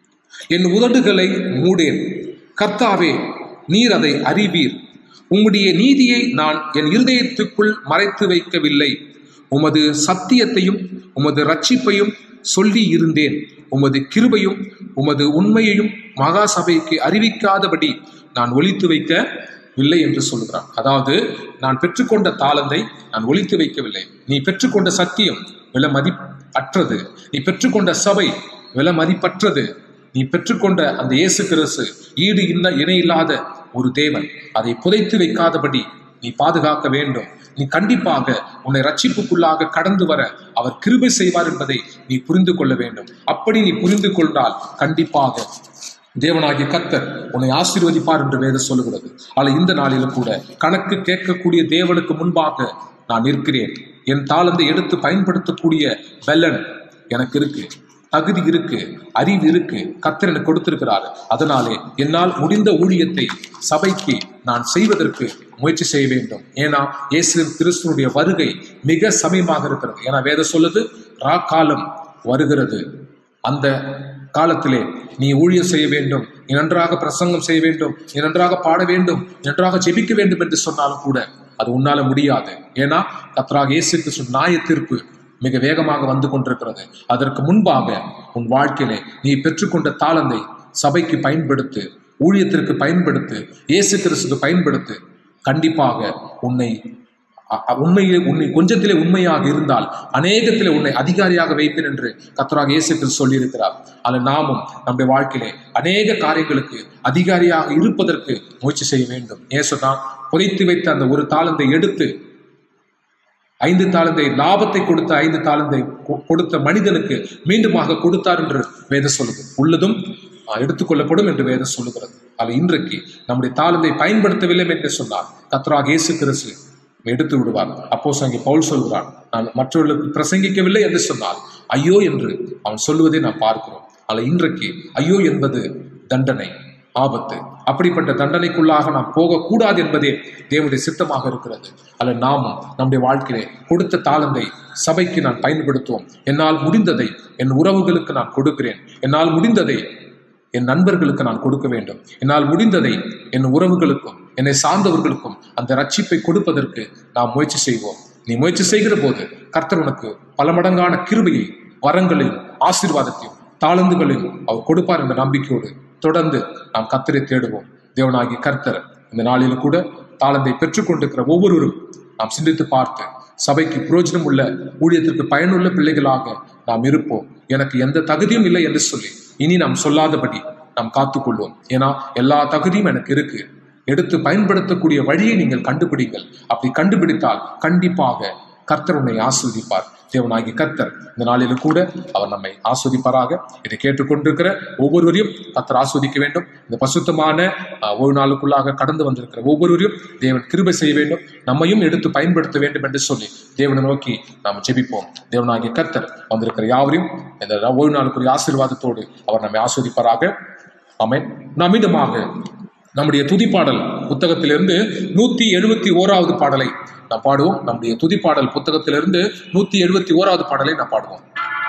என் உதடுகளை மூடேன் கர்த்தாவே நீர் அதை அறிவீர் உம்முடைய நீதியை நான் என் இருதயத்துக்குள் மறைத்து வைக்கவில்லை உமது சத்தியத்தையும் உமது ரட்சிப்பையும் சொல்லி இருந்தேன் உமது கிருபையும் உமது உண்மையையும் மகா சபைக்கு அறிவிக்காதபடி நான் ஒளித்து வைக்கவில்லை என்று சொல்கிறான் அதாவது நான் பெற்றுக்கொண்ட தாளந்தை நான் ஒளித்து வைக்கவில்லை நீ பெற்றுக்கொண்ட சத்தியம் விலை மதி அற்றது நீ பெற்றுக்கொண்ட சபை விலை மதிப்பற்றது நீ பெற்றுக்கொண்ட அந்த இயேசு கிறிஸ்து ஈடு இன்ன இணையில்லாத ஒரு தேவன் அதை புதைத்து வைக்காதபடி நீ பாதுகாக்க வேண்டும் நீ கண்டிப்பாக உன்னை ரட்சிப்புக்குள்ளாக கடந்து வர அவர் கிருபை செய்வார் என்பதை நீ புரிந்து கொள்ள வேண்டும் அப்படி நீ புரிந்து கொண்டால் கண்டிப்பாக தேவனாகிய கர்த்தர் உன்னை ஆசீர்வதிப்பார் என்று வேதம் சொல்லுகிறது ஆனால் இந்த நாளிலும் கூட கணக்கு கேட்கக்கூடிய தேவனுக்கு முன்பாக நான் இருக்கிறேன் என் தாளந்தை எடுத்து பயன்படுத்தக்கூடிய பெல்லன் எனக்கு இருக்கு தகுதி இருக்கு அறிவு இருக்கு கர்த்தர் எனக்கு கொடுத்திருக்கிறார் அதனாலே என்னால் முடிந்த ஊழியத்தை சபைக்கு நான் செய்வதற்கு முயற்சி செய்ய வேண்டும் ஏன்னா இயேசு கிறிஸ்துவனுடைய வருகை மிக சமயமாக இருக்கிறது ஏன்னா வேதம் சொல்லுது ரா காலம் வருகிறது அந்த காலத்திலே நீ ஊழியம் செய்ய வேண்டும் நீ நன்றாக பிரசங்கம் செய்ய வேண்டும் நீ நன்றாக பாட வேண்டும் நீ நன்றாக ஜெபிக்க வேண்டும் என்று சொன்னாலும் கூட அது உன்னால முடியாது ஏன்னா கத்ராக இயேசு கிறிஸ்து நியாய தீர்ப்பு மிக வேகமாக வந்து கொண்டிருக்கிறது அதற்கு முன்பாக உன் வாழ்க்கையிலே நீ பெற்றுக்கொண்ட தாளந்தை சபைக்கு பயன்படுத்து ஊழியத்திற்கு பயன்படுத்து இயேசு கிறிஸ்துக்கு பயன்படுத்து கண்டிப்பாக உன்னை அ- அ- உண்மையிலே உன்னை கொஞ்சத்திலே உண்மையாக இருந்தால் அநேகத்திலே உன்னை அதிகாரியாக வைப்பேன் என்று கத்தராக இயேசு கிறிஸ்து சொல்லியிருக்கிறார் அதில் நாமும் நம்முடைய வாழ்க்கையிலே அநேக காரியங்களுக்கு அதிகாரியாக இருப்பதற்கு முயற்சி செய்ய வேண்டும் ஏன் சொன்னா புதைத்து வைத்த அந்த ஒரு தாளந்தை எடுத்து ஐந்து தாளந்தை லாபத்தை கொடுத்த ஐந்து தாளந்தை கொ- கொடுத்த மனிதனுக்கு மீண்டுமாக கொடுத்தார் என்று வேதம் சொல்லுது உள்ளதும் ஆஹ், எடுத்துக்கொள்ளப்படும் என்று வேதம் சொல்லுகிறது அது இன்றைக்கு நம்முடைய தாளந்தை பயன்படுத்தவில்லை என்று சொன்னார் கத்ராக இயேசு கிறிஸ்து எடுத்து விடுவார் அப்போ அங்கே பவுல் சொல்கிறான் நான் மற்றவர்களுக்கு பிரசங்கிக்கவில்லை என்று சொன்னால் ஐயோ என்று அவன் சொல்லுவதை நாம் பார்க்கிறோம் ஆனால் இன்றைக்கு ஐயோ என்பது தண்டனை ஆபத்து அப்படிப்பட்ட தண்டனைக்குள்ளாக நாம் போகக்கூடாது என்பதே தேவனுடைய சித்தமாக இருக்கிறது அல்ல நாமும் நம்முடைய வாழ்க்கையிலே கொடுத்த தாளந்தை சபைக்கு நான் பயன்படுத்துவோம் என்னால் முடிந்ததை என் உறவுகளுக்கு நான் கொடுக்கிறேன் என்னால் முடிந்ததை என் நண்பர்களுக்கு நான் கொடுக்க வேண்டும் என்னால் முடிந்ததை என் உறவுகளுக்கும் என்னை சார்ந்தவர்களுக்கும் அந்த ரட்சிப்பை கொடுப்பதற்கு நாம் முயற்சி செய்வோம் நீ முயற்சி செய்கிற போது கர்த்தர் உனக்கு பல மடங்கான கிருபையை வரங்களையும் ஆசீர்வாதத்தையும் தாளந்துகளையும் அவர் கொடுப்பார் என்ற நம்பிக்கையோடு தொடர்ந்து நாம் கர்த்தரை தேடுவோம் தேவனாகி கர்த்தர் இந்த நாளில் கூட தாளந்தை பெற்றுக்கொண்டிருக்கிற ஒவ்வொருவரும் நாம் சிந்தித்து பார்த்து சபைக்கு பிரயோஜனம் உள்ள ஊழியத்திற்கு பயனுள்ள பிள்ளைகளாக நாம் இருப்போம் எனக்கு எந்த தகுதியும் இல்லை என்று சொல்லி இனி நாம் சொல்லாதபடி நாம் காத்துக்கொள்வோம் ஏன்னா எல்லா தகுதியும் எனக்கு இருக்கு எடுத்து பயன்படுத்தக்கூடிய வழியை நீங்கள் கண்டுபிடிங்கள் அப்படி கண்டுபிடித்தால் கண்டிப்பாக கர்த்தர் உன்னை ஆஸ்வதிப்பார் தேவனாகி கத்தர் இந்த நாளிலும் கூட அவர் நம்மை ஆஸ்வதிப்பாராக இதை கேட்டுக்கொண்டிருக்கிற ஒவ்வொருவரையும் கத்தர் ஆஸ்வதிக்க வேண்டும் இந்த பசுத்தமான ஆஹ், ஒரு நாளுக்குள்ளாக கடந்து வந்திருக்கிற ஒவ்வொருவரையும் தேவன் கிருபை செய்ய வேண்டும் நம்மையும் எடுத்து பயன்படுத்த வேண்டும் என்று சொல்லி தேவனை நோக்கி நாம் ஜெபிப்போம் தேவனாகிய கத்தர் வந்திருக்கிற யாவரையும் இந்த ஒரு நாளுக்குரிய ஆசீர்வாதத்தோடு அவர் நம்மை ஆஸ்வதிப்பாராக ஆமென் நாம் மீண்டுமாக நம்முடைய துதிப்பாடல் புத்தகத்திலிருந்து நூத்தி எழுபத்தி ஓராவது பாடலை நாம் பாடுவோம் நம்முடைய துதிப்பாடல் புத்தகத்திலிருந்து நூத்தி எழுபத்தி ஓராவது பாடலை நாம் பாடுவோம்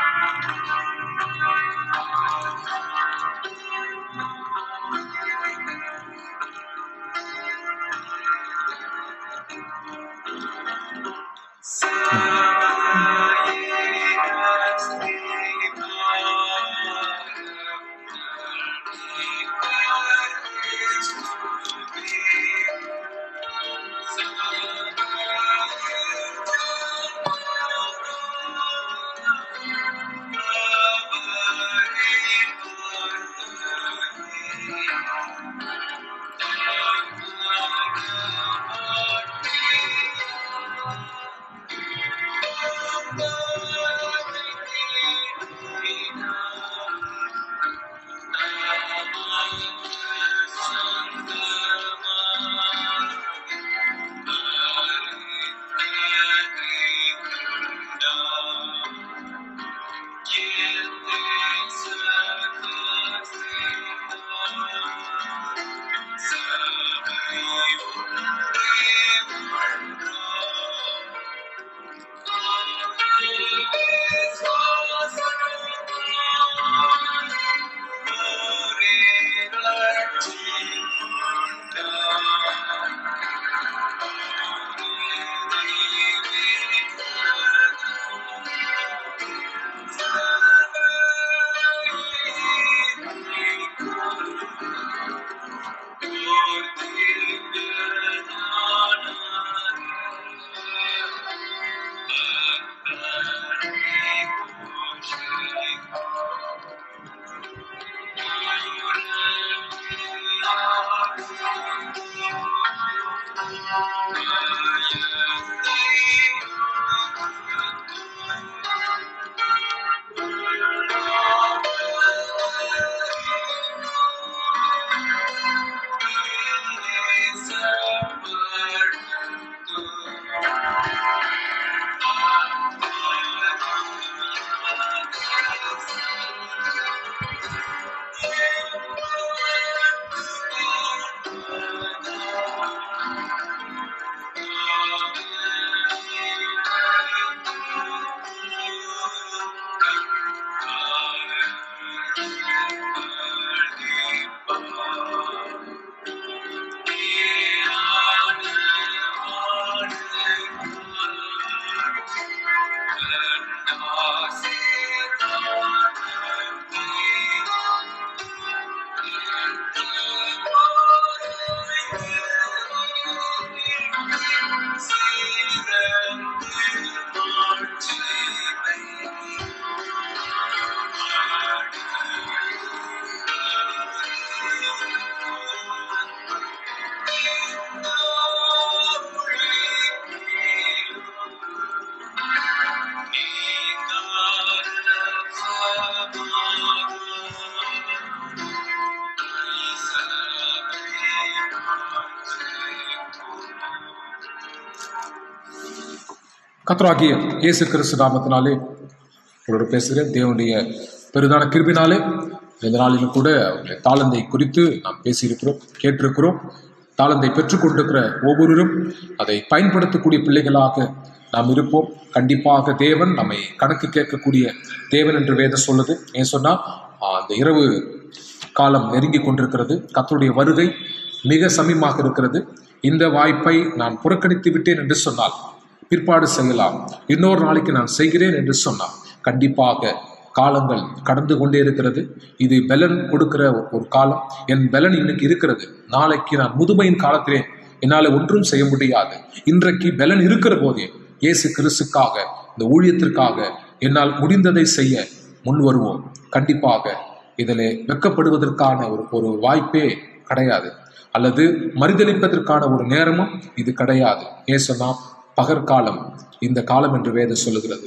கத்தராகிய இயேசு கிறிஸ்து நாமத்தினாலே உங்களோட பேசுகிறேன் தேவனுடைய பெரிதான கிருபினாலே இந்த நாளிலும் கூட அவருடைய தாளந்தை குறித்து நாம் பேசியிருக்கிறோம் கேட்டிருக்கிறோம் தாளந்தை பெற்றுக்கொண்டிருக்கிற ஒவ்வொருவரும் அதை பயன்படுத்தக்கூடிய பிள்ளைகளாக நாம் இருப்போம் கண்டிப்பாக தேவன் நம்மை கணக்கு கேட்கக்கூடிய தேவன் என்று வேதம் சொல்லுது ஏன் சொன்னா ஆஹ், அந்த இரவு காலம் நெருங்கி கொண்டிருக்கிறது கர்த்தருடைய வருகை மிக சமீபமாக இருக்கிறது இந்த வாய்ப்பை நான் புறக்கணித்து விட்டேன் என்று சொன்னால் பிற்பாடு செய்யலாம் இன்னொரு நாளைக்கு நான் செய்கிறேன் என்று சொன்னால் கண்டிப்பாக காலங்கள் கடந்து கொண்டே இருக்கிறது இது பலன் கொடுக்கிற ஒரு காலம் என் பலன் இன்னைக்கு இருக்கிறது நாளைக்கு நான் முதுமையின் காலத்திலே என்னால் ஒன்றும் செய்ய முடியாது இன்றைக்கு பலன் இருக்கிற போதே இயேசு கிறிஸ்துக்காக இந்த ஊழியத்திற்காக என்னால் முடிந்ததை செய்ய முன் வருவோம் கண்டிப்பாக இதில் வெட்கப்படுவதற்கான ஒரு ஒரு வாய்ப்பே கிடையாது அல்லது மறுதளிப்பதற்கான ஒரு நேரமும் இது கிடையாது ஏன் சொன்னா பகற்காலம் இந்த காலம் என்று வேதம் சொல்லுகிறது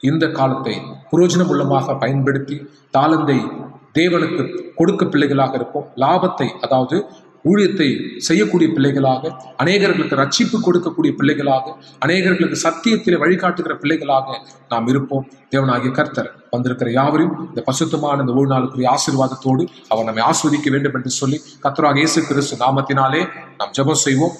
இந்த காலத்தை புரோஜனம் உள்ளமாக பயன்படுத்தி தாளந்தை தேவனுக்கு கொடுக்க பிள்ளைகளாக இருப்போம் லாபத்தை அதாவது ஊழியத்தை செய்யக்கூடிய பிள்ளைகளாக அநேகர்களுக்கு ரட்சிப்பு கொடுக்கக்கூடிய பிள்ளைகளாக அநேகர்களுக்கு சத்தியத்திலே வழிகாட்டுகிற பிள்ளைகளாக நாம் இருப்போம் தேவனாகிய கர்த்தர் வந்திருக்கிற யாவரையும் இந்த பசுத்தமான இந்த ஒரு நாளுக்குரிய ஆசீர்வாதத்தோடு அவர் நம்மை ஆஸ்வதிக்க வேண்டும் என்று சொல்லி கர்த்தராக இயேசு கிறிஸ்து நாமத்தினாலே நாம் ஜெபம் செய்வோம்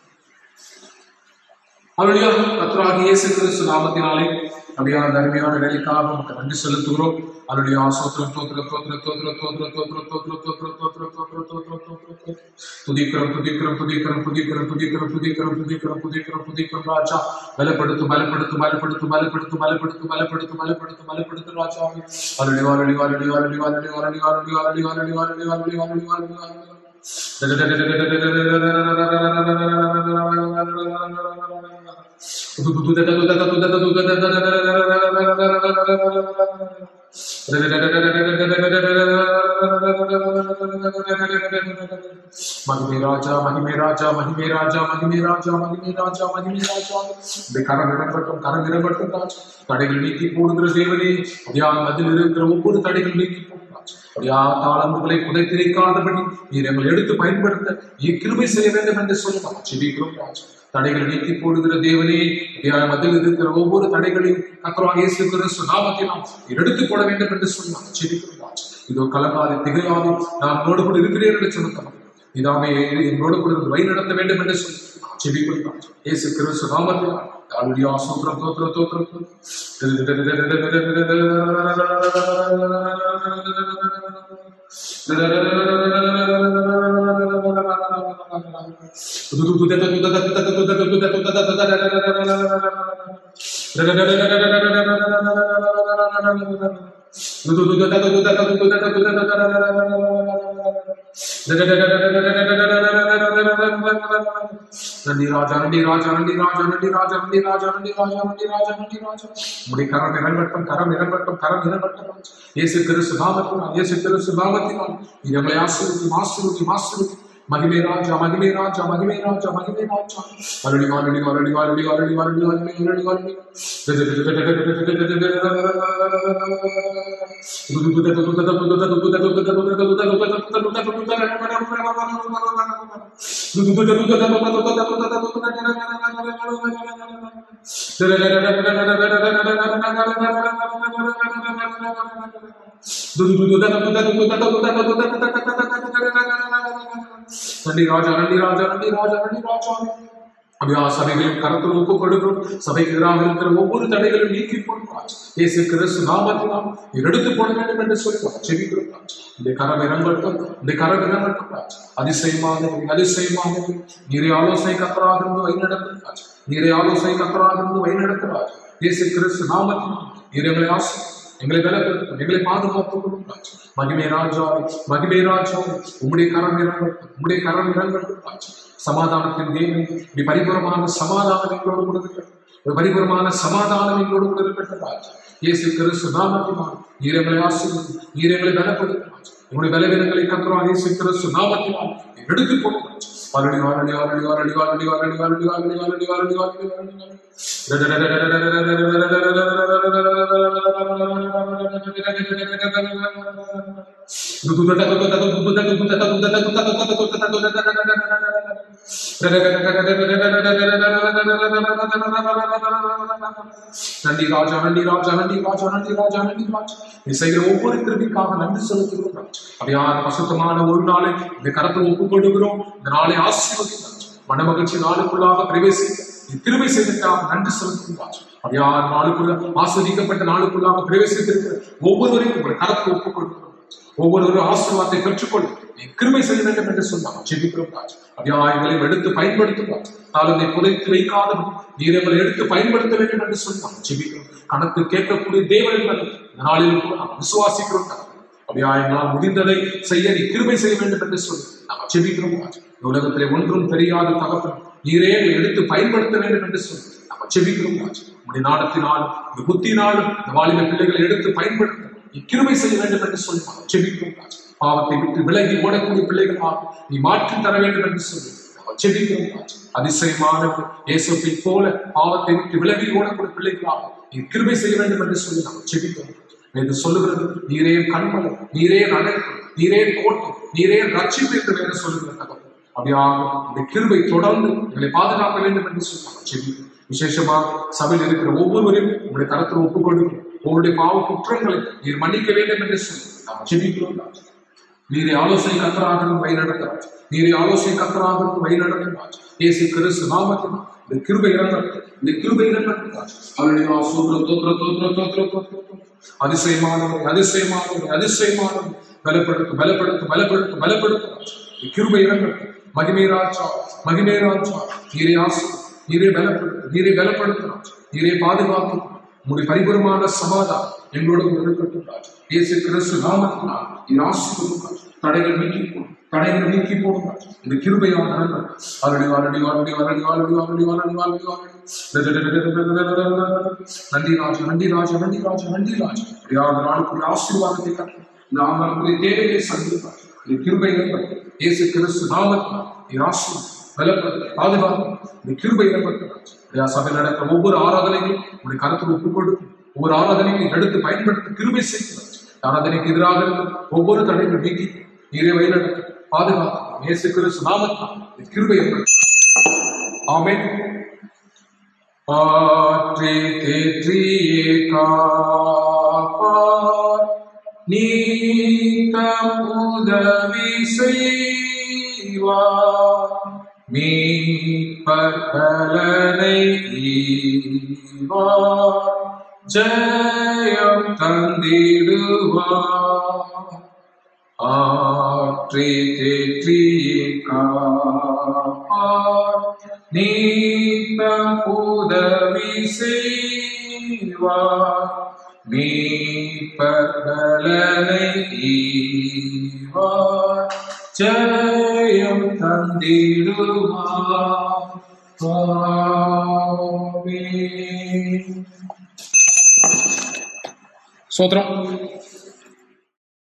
அவருடைய கர்த்தராக இயேசு கிறிஸ்து நாமத்தினாலே அப்படியே அந்த அருமையான வேலைக்காக நமக்கு நன்றி செலுத்துகிறோம் அவருடைய ஆசோத்திரம் தோத்திர தோத்திர தோத்திர தோத்திர தோத்திர தோத்திர தோத்திர தோத்திர தோத்திர தோத்திர தோத்திர துதிக்கிறோம் துதிக்கிறோம் துதிக்கிறோம் துதிக்கிறோம் துதிக்கிறோம் துதிக்கிறோம் துதிக்கிறோம் துதிக்கிறோம் துதிக்கிறோம் ராஜா பலப்படுத்து பலப்படுத்து பலப்படுத்து பலப்படுத்து பலப்படுத்து பலப்படுத்து பலப்படுத்து பலப்படுத்து ராஜா அவருடைய வாரடி வாரடி வாரடி வாரடி வாரடி வாரடி வாரடி வாரடி வாரடி வாரடி வாரடி வாரடி வாரடி மகிமே ராஜா மகிமே ராஜா மகிமே ராஜா மகிமே ராஜா மகிமே ராஜா மகிமே ராஜா இந்த கரம் இடப்பட்டும் கரம் இடப்பட்டும் ராஜா தடைகள் நீக்கி போடுகிற தேவனே அப்படியா அதில் இருக்கிற ஒவ்வொரு தடைகள் நீக்கி போடும் ராஜா அப்படியா தாளம்புகளை புதைத்திரைக்காதபடி நீர் எங்களை எடுத்து பயன்படுத்த நீ கிருபை செய்ய வேண்டும் என்று சொல்லி நாம் ஜெபிக்கிறோம் ராஜா தடைகள் நீக்கி போடுகிற தேவனே அப்படியா மதில் இருக்கிற ஒவ்வொரு தடைகளையும் கத்தராக இயேசு கிறிஸ்து நாமத்தை நாம் நீர் எடுத்துக் கொள்ள வேண்டும் என்று சொல்லி நாம் ஜெபிக்கிறோம் ராஜா இதோ கலங்காது திகையாது நாம் உன்னோடு கூட இருக்கிறேன் என்று சொன்னோம் இதாமே என்னோடு கூட இருந்து வழி நடத்த வேண்டும் என்று சொல்லி நாம் ஜெபிக்கிறோம் ராஜா இயேசு கிறிஸ்து நாமத்தில் ஆளுடைய ஆசோத்திரம் தோத்திர தோத்திரம் நன்றி ராஜா நன்றி ராஜா நன்றி ராஜா நன்றி ராஜா நன்றி ராஜா நன்றி ராஜா நன்றி ராஜா நன்றி ராஜா உடைய கரம் நிரம்பட்டும் கரம் நிரம்பட்டும் கரம் நிரம்பட்டும் ராஜா. இயேசு கிறிஸ்து நாமத்தினால் இயேசு கிறிஸ்து நாமத்தினால் நீ எங்களை ஆசீர்வதி ஆசீர்வதி ஆசீர்வதி மகிமே ராஜா மகிமே ராஜா மகிமே ராஜா மகிமே ராஜா அருளி வாரடி வாரடி வாரடி வாரடி வாரடி வாரடி வாரடி வாரடி நன்றி ராஜா நன்றி ராஜா நன்றி ராஜா நன்றி ராஜா அப்படியா சபைகளின் கருத்தில் ஒப்புக் கொடுக்கிறோம் சபைக்கு எதிராக இருக்கிற ஒவ்வொரு தடைகளும் நீக்கி போடுவார் இயேசு கிறிஸ்து நாமத்தினால் நீர் எடுத்து போட வேண்டும் என்று சொல்லுவார் செவிக்கிறோம் ராஜா. இந்த கரம் இறங்கட்டும் இந்த கரம் இறங்கட்டும் ராஜா. அதிசயமாக அதிசயமாக நீரை ஆலோசனை கத்தராக இருந்து வழிநடத்தும் ராஜா. நீரை ஆலோசனை கத்தராக இருந்து வழிநடத்தும் இயேசு கிறிஸ்து நாமத்தினால் நீர் எங்களை ஆசை எங்களை பலப்படுத்தும் எங்களை பாதுகாத்துக் கொள்ளும் ராஜா மகிமே ராஜா மகிமே ராஜா உம்முடைய கரம் இறங்கட்டும் உம்முடைய கரம் இறங்கட்டும் ராஜா சமாதானத்தின் தேவன் இப்படி பரிபூரமான சமாதானம் எங்களோடு கூட இருக்கட்டும் ஒரு பரிபூரமான சமாதானம் எங்களோடு கூட இருக்கட்டும் ராஜா இயேசு கிறிஸ்து நாமத்தினால் நீர் எங்களை ஆசீர்வதி நீர் எங்களை பலப்படுத்தும் ராஜா உங்களுடைய பலவீனங்களை கத்துறோம் இயேசு கிறிஸ்து நாமத்தினால் நீர் எடுத்துக் கொள்ளும் ராஜா வாரடி வாரடி வாரடி வாரடி வாரடி வாரடி வாரடி வாரடி வாரடி வாரடி வாரடி வாரடி நன்றி ராஜா நன்றி ராஜா நன்றி ராஜா நன்றி ராஜா நன்றி ராஜா நீ செய்கிற ஒவ்வொரு கிருபிக்காக நன்றி செலுத்துகிறோம் ராஜா. அப்படியான பசுத்தமான ஒரு நாளை இந்த கரத்தில் ஒப்புக் கொள்ளுகிறோம் இந்த நாளை ஆசீர்வதிக்கிறோம் மன மகிழ்ச்சி நாளுக்குள்ளாக பிரவேசிக்க நீ கிருபை செய்ததற்காக நன்றி செலுத்துகிறோம் ராஜா. அப்படியான நாளுக்குள்ள ஆஸ்வதிக்கப்பட்ட நாளுக்குள்ளாக பிரவேசித்திருக்கிற ஒவ்வொருவரையும் ஒரு கரத்தில் ஒப்புக் கொள்கிறோம் ஒவ்வொருவரும் ஆசீர்வாதத்தை பெற்றுக்கொள் நீ கிருபை செய்ய வேண்டும் என்று சொன்னாங்க ஜெபிக்கிறோம் ராஜா அப்படியா எங்களை எடுத்து பயன்படுத்தும் ராஜா தாளத்தை புதைத்து வைக்காதவன் நீர் எங்களை எடுத்து பயன்படுத்த வேண்டும் என்று சொன்னாங்க ஜெபிக்கிறோம் கணக்கு கேட்கக்கூடிய தேவன் என்பதை இந்த நாளில் கூட நாம் விசுவாசிக்கிறோம் ராஜா. அப்படியா எங்களால் முடிந்ததை செய்ய நீ கிருபை செய்ய வேண்டும் என்று சொல்லி நாம் ஜெபிக்கிறோம் ராஜா இந்த உலகத்திலே ஒன்றும் தெரியாத தகப்பன் நீரே எங்களை எடுத்து பயன்படுத்த வேண்டும் என்று சொல்லி நாம் ஜெபிக்கிறோம் ராஜா உடைய நாடத்தினாலும் இந்த புத்தினாலும் இந்த வாலிப பிள்ளைகளை எடுத்து பயன்படுத்த நீ கிருபை செய்ய வேண்டும் என்று சொல்லி நாம் ஜெபிக்கிறோம் ராஜா பாவத்தை விட்டு விலகி ஓடக்கூடிய பிள்ளைகளாக நீ மாற்றி தர வேண்டும் என்று சொல்லி நாம் ஜெபிக்கிறோம் ராஜா. அதிசயமானவர் இயேசுவை போல பாவத்தை விட்டு விலகி ஓடக்கூடிய பிள்ளைகளாக நீ கிருபை செய்ய வேண்டும் என்று சொல்லி நாம் ஜெபிக்கிறோம் என்று சொல்லுகிறது நீரே கண்மலை நீரே அழைப்பு நீரே கோட்டை நீரே ரட்சிப்பு என்று வேறு சொல்லுகிற தகவல் அப்படியாக இந்த கிருபை தொடர்ந்து எங்களை பாதுகாக்க வேண்டும் என்று சொல்லி நாம் ஜெபிக்கிறோம் விசேஷமாக சபையில் இருக்கிற ஒவ்வொருவரையும் உங்களுடைய கருத்தில் ஒப்புக் கொடுக்கிறோம் உங்களுடைய பாவ குற்றங்களை நீர் மன்னிக்க வேண்டும் என்று சொல்லி நாம் ஜெபிக்கிறோம் ராஜா. நீரை ஆலோசனை கத்தராக வழி நடத்துகிறார் நீரை ஆலோசனை கத்தராக வழி நடத்துகிறார் இயேசு கிறிஸ்து நாமத்தில் இந்த கிருபை இறங்கட்டும் இந்த கிருபை இறங்கட்டும் அவருடைய சூத்திரம் தோத்திர தோத்திர தோத்திர தோத்திர அதிசயமானவரை அதிசயமானவரை அதிசயமானவரை பலப்படுத்து பலப்படுத்து பலப்படுத்து பலப்படுத்து இந்த கிருபை இறங்கட்டும் மகிமே ராஜா மகிமே ராஜா நீரை ஆசை நீரை பலப்படுத்து நீரை பலப்படுத்துகிறார் நீரை பாதுகாக்கும் உங்களுடைய பரிபூரமான சமாதானம் எங்களோடு கூட இருக்கட்டும் ராஜா. இயேசு கிறிஸ்து நாமத்தினால் நீர் ஆசீர்வதிப்பார். தடைகள் நீக்கி போடும் தடைகள் நீக்கி போடும் ராஜா. இந்த கிருபையான நண்பர் வாரடி வாரடி வாரடி வாரடி வாரடி வாரடி வாரடி வாரடி வாரடி நன்றி ராஜா நன்றி ராஜா நன்றி ராஜா நன்றி ராஜா அப்படியாக நாளுக்குரிய ஆசீர்வாதத்தை கட்டணும் நாம் நமக்குரிய தேவையை சந்திப்பார் இந்த கிருபை நண்பர் இயேசு கிறிஸ்து நாமத்தினால் நீர் ஆசீர்வாதம் பலப்படுத்த பாதுகாப்பு இந்த கிருபை இடம்பெற்ற சபையில் நடக்கிற ஒவ்வொரு ஆராதனையும் உடைய கருத்தில் ஒப்புக் கொடுக்கும் ஒவ்வொரு ஆராதனையும் எடுத்து பயன்படுத்தி கிருபை செய்கிறார் ஆராதனைக்கு எதிராக இருக்கிற ஒவ்வொரு தடைகள் நீக்கி நீரை வழிநடத்த பாதுகாப்பு இயேசு கிறிஸ்து நாமத்தால் இந்த கிருபை ஏற்படுத்த ஆமென் ஆற்றி தேற்றியே காப்பார் நீத்த உதவி செய்வார் மீட்பலனை ஈவார் ஜெயம் தந்திடுவார் ஆற்றி தேற்றியே காப்பார் நீத்த உதவி செய்வார் மீட்பலனை ஈவார் ஜெயம் தந்திடுவார் ஆமென். சோத்திரம்